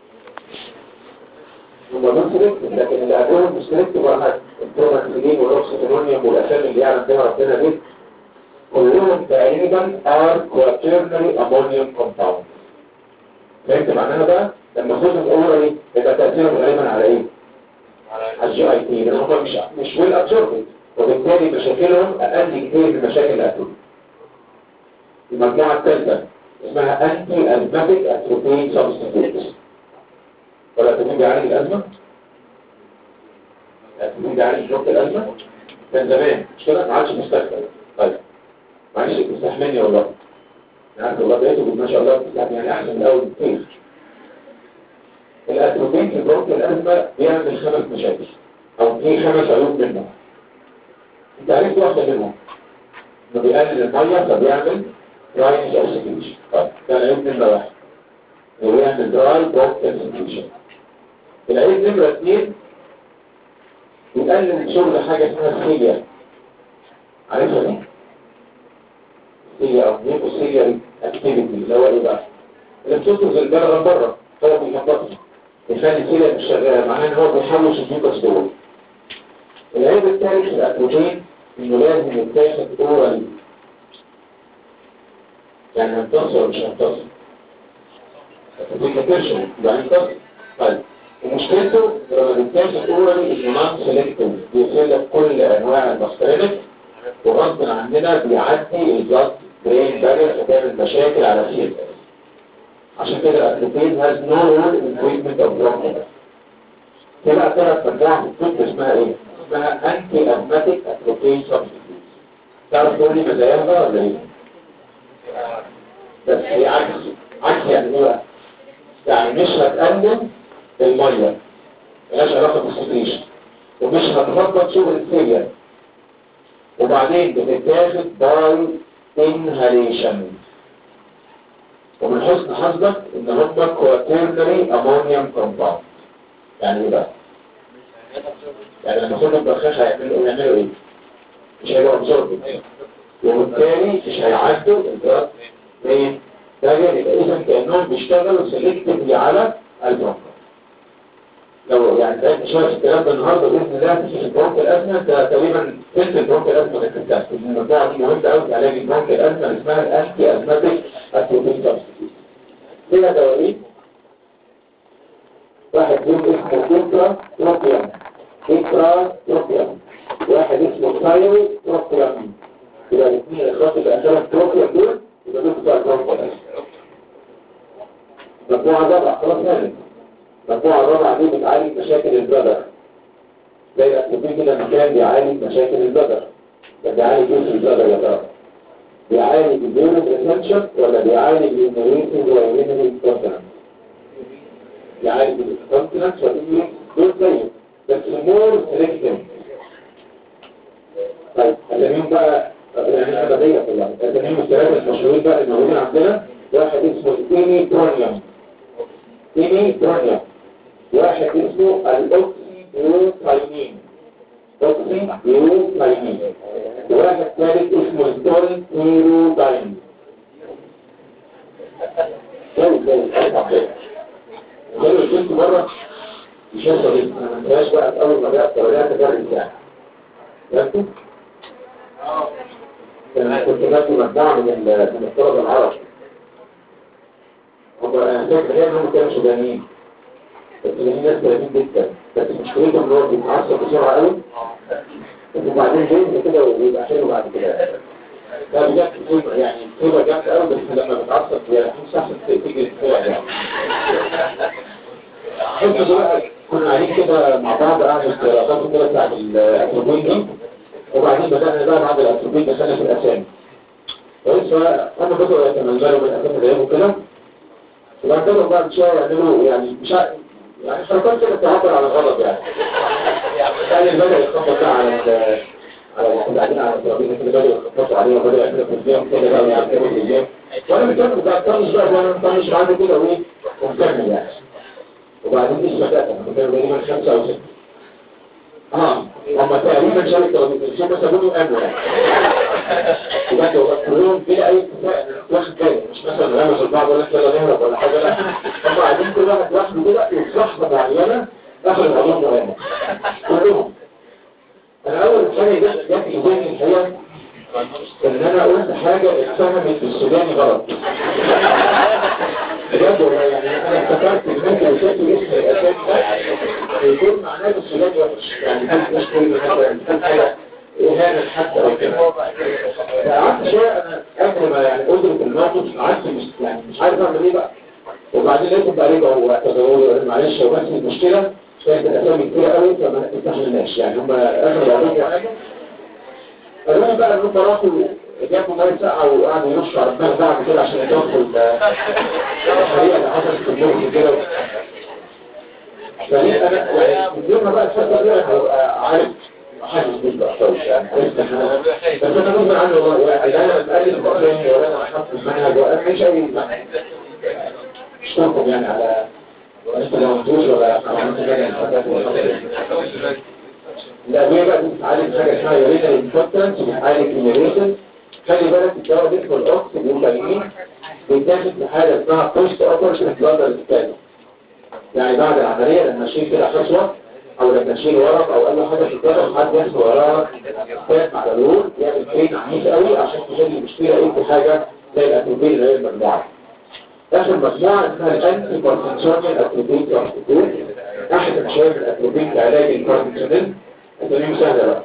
هم دول سلكتيف لكن اللي قبلهم مش سلكتيف ولا حاجه البروماكسيلين والاوكسيتونيوم والاسامي اللي يعلم بها ربنا دي كلهم تقريبا ار كواترنري امونيوم كومباوند فهمت معناها بقى لما خدوا الاورا دي يبقى تاثيرهم غالبا على ايه على الجي اي تي لان هم مش مش ويل ابزوربد وبالتالي مشاكلهم اقل كتير من مشاكل الاتروبي المجموعه الثالثه اسمها انتي ازماتيك اتروبين سبستيتيوتس ولا الاتروبين بيعالج الازمه الاتروبين بيعالج جوك الازمه كان زمان مش كده ما عادش مستقبل طيب معلش تستحملني والله انا عارف والله بقيته ما شاء الله بتستحمل يعني احسن من الاول بكتير الاتروبين في بروك الازمه بيعمل خمس مشاكل او في خمس عيوب منه انت عرفت واحده منهم انه بيقلل الميه فبيعمل دراي اوكسيديشن طيب ده العيب نمره واحد انه بيعمل دراي بروك اوكسيديشن العيب نمره اثنين بيقلل شغل حاجه اسمها السيليا عارفها دي؟ السيليا او نيكو سيليا اكتيفيتي اللي هو ايه بقى؟ اللي بتطلب البلغم بره هو بينضفها يخلي السيلة مش شغالة معناه ان هو بيحوش الجلوكوز دول العيب الثالث في الاتروجين انه لازم يتاخد اورالي يعني هنتصل ولا مش هنتصل ما تفتكرش يعني هنتصل طيب ومشكلته لما بيتاخد اورالي انه نون سيلكتيف بيقفل لك كل انواع المسكرينك وغصب عننا بيعدي البلاد برين بارير وبيعمل مشاكل على السيل عشان كده الاتروبين has no role in treatment of bronchitis في بقى ثلاث مجموعة في الطب اسمها ايه؟ اسمها انتي ازماتيك اتروبين سبستيتيوت تعرف تقول لي مزاياها ولا ايه؟ بس هي عكس عكس يعني ايه بقى؟ يعني مش هتقلل المية ملهاش علاقة بالسكريشن ومش هتخبط شغل السيليا وبعدين بتتاخد باي انهاليشن ومن حسن حظك ان هم كواترنري امونيوم كومباوند يعني ايه بقى يعني لما كلهم بخاخ هيعملوا يعملوا ايه مش هيبقوا ابزورب وبالتالي مش هيعدوا الدرات ايه ده يعني اذا كانهم بيشتغلوا سيلكتيفلي على البرونكا لو يعني انت شايف الكلام ده النهارده باذن الله في البرونكا الازمه انت تقريبا تلت البرونكا الازمه اللي كتبتها المجموعه دي مهمه قوي في علاج البرونكا الازمه اللي اسمها الانتي ازماتيك اتروبين سبستيتيوت فيها دواوين بايو بروكولامين يبقى الاثنين الاخوات اللي اخرهم بروكولام دول يبقى دول بتوع البروكولام المجموعة الرابعة خلاص نازل المجموعة الرابعة دي بتعالج مشاكل البلدر زي الأسلوبين كده مكان بيعالج مشاكل البلدر ده بيعالج ايه في البلدر يا ترى؟ بيعالج اليورين ريتنشن ولا بيعالج اليورينيتنج واليورينيتنج كونتنس؟ بيعالج الكونتنس واليورين دول زيه بس مور سيلكتيف طيب الأساميهم بقى يعني أبدية كلها الأساميهم الثلاثة المشهورين بقى الموجودين عندنا واحد اسمه ايمي برونيوم ايمي برونيوم واحد اسمه الاوكسي بيوتاينين اوكسي بيوتاينين وواحد ثالث اسمه الدول نيروداين جاي جاي اربع كده جاي قلت مرة مش هيصل انا ما انتهاش بقى في اول ما بدات بدات ادرس يعني فهمتوا؟ كان كنت باخد مجموعة من ال- من الطلبة العرب هم انا فاكر هي انهم كانوا سودانيين بس السودانيين ناس كويسين جدا بس مشكلتهم ان هو بيتعصب بسرعة قوي وبعدين جاي كده ويبقى حلو بعد كده ده بجد كتير يعني كتير جامد قوي بس لما بتعصب يعني مش احسن تيجي الدفاع يعني انت دلوقتي كنا قاعدين كده مع بعض قاعد الرقم كده بتاعت الاتروبين دي وبعدين بدأنا بقى بعد الاتروبين دخلنا في الاسامي كويس فهم بدأوا يتمنزلوا من الاسامي زيهم وكده وبعدين بقى شوية يعملوا يعني مش ع- يعني حركات كده تعبر عن الغضب يعني يعني اللي بدأ يخبط بقى على ال- على اللي قاعدين على الترابيزه كده بدأوا يخبطوا عليه وبدأوا يعملوا تسليم كده بقى ويعملوا تسليم وانا مكمل بقى طنش بقى وانا مطنش معاه كده وايه ومكمل يعني وبعدين ايش بدأت انا كنت تقريبا خمسة او ستة اه هم تقريبا شالوا الترابيزه شو بس ابوه قاموا يعني بجد والله كلهم بلا اي اتفاق واخد بالي مش مثلا رامز البعض ولا يلا نهرب ولا حاجه لا هم قاعدين كل واحد لوحده كده في لحظه معينه اخر الموضوع مهم كلهم انا اول حاجه جت جت في ذهني الحقيقه ان انا قلت حاجه اتفهمت في السوداني غلط بجد والله يعني انا افتكرت ان ممكن يسافر اسم الاسامي ده يكون معناه السوداني وحش يعني يكون مش كل مثلا يكون حاجه اهانه حتى او كده قعدت شويه انا قبل ما يعني ادرك الموقف قعدت مش يعني مش عارف اعمل ايه بقى وبعدين لقيتهم بقى رجعوا واعتذروا لي وقالوا معلش هو بس المشكله كانت الاسامي كتيره قوي فما استحملناش يعني هم اخر العروض وحاجه قالوا لي بقى ان هم راحوا جابوا ميه ساقعه وقعدوا يرشوا على دماغ بعض كده عشان يدخلوا الحريقه اللي حصلت في النوم كده فليه انا يعني اليوم بقى الفتره دي انا هبقى عارف حاسس بيه خالص يعني عرفت إن أنا- بس انا غصب عني والله يعني لا انا بقلل المقدمي ولا انا حاطط المنهج ولا مش اي اشكركم يعني على انت لو انتوش ولا عملت حاجه الأدوية بقى دي بتعالج حاجة اسمها يورينال انفكتنس وبتعالج اليوريشن خلي بالك الدواء ده اسمه الأوكس بيوتامين بيتاخد في حالة اسمها بوست اوبريشن بلادر ستاز يعني بعد العملية لما نشيل كده حصوة أو لما نشيل ورق أو أي حاجة في الدواء حد يحصل وراها ستاز على الرول يعمل بين عنيف قوي عشان تخلي المشكلة إيه في حاجة زي الأتروبين اللي هي المجموعة آخر مجموعة اسمها الأنتي باركنسونيال أتروبين ترانسبورت أحد مشاكل الأتروبين لعلاج الباركنسونيل التنين سهلة بقى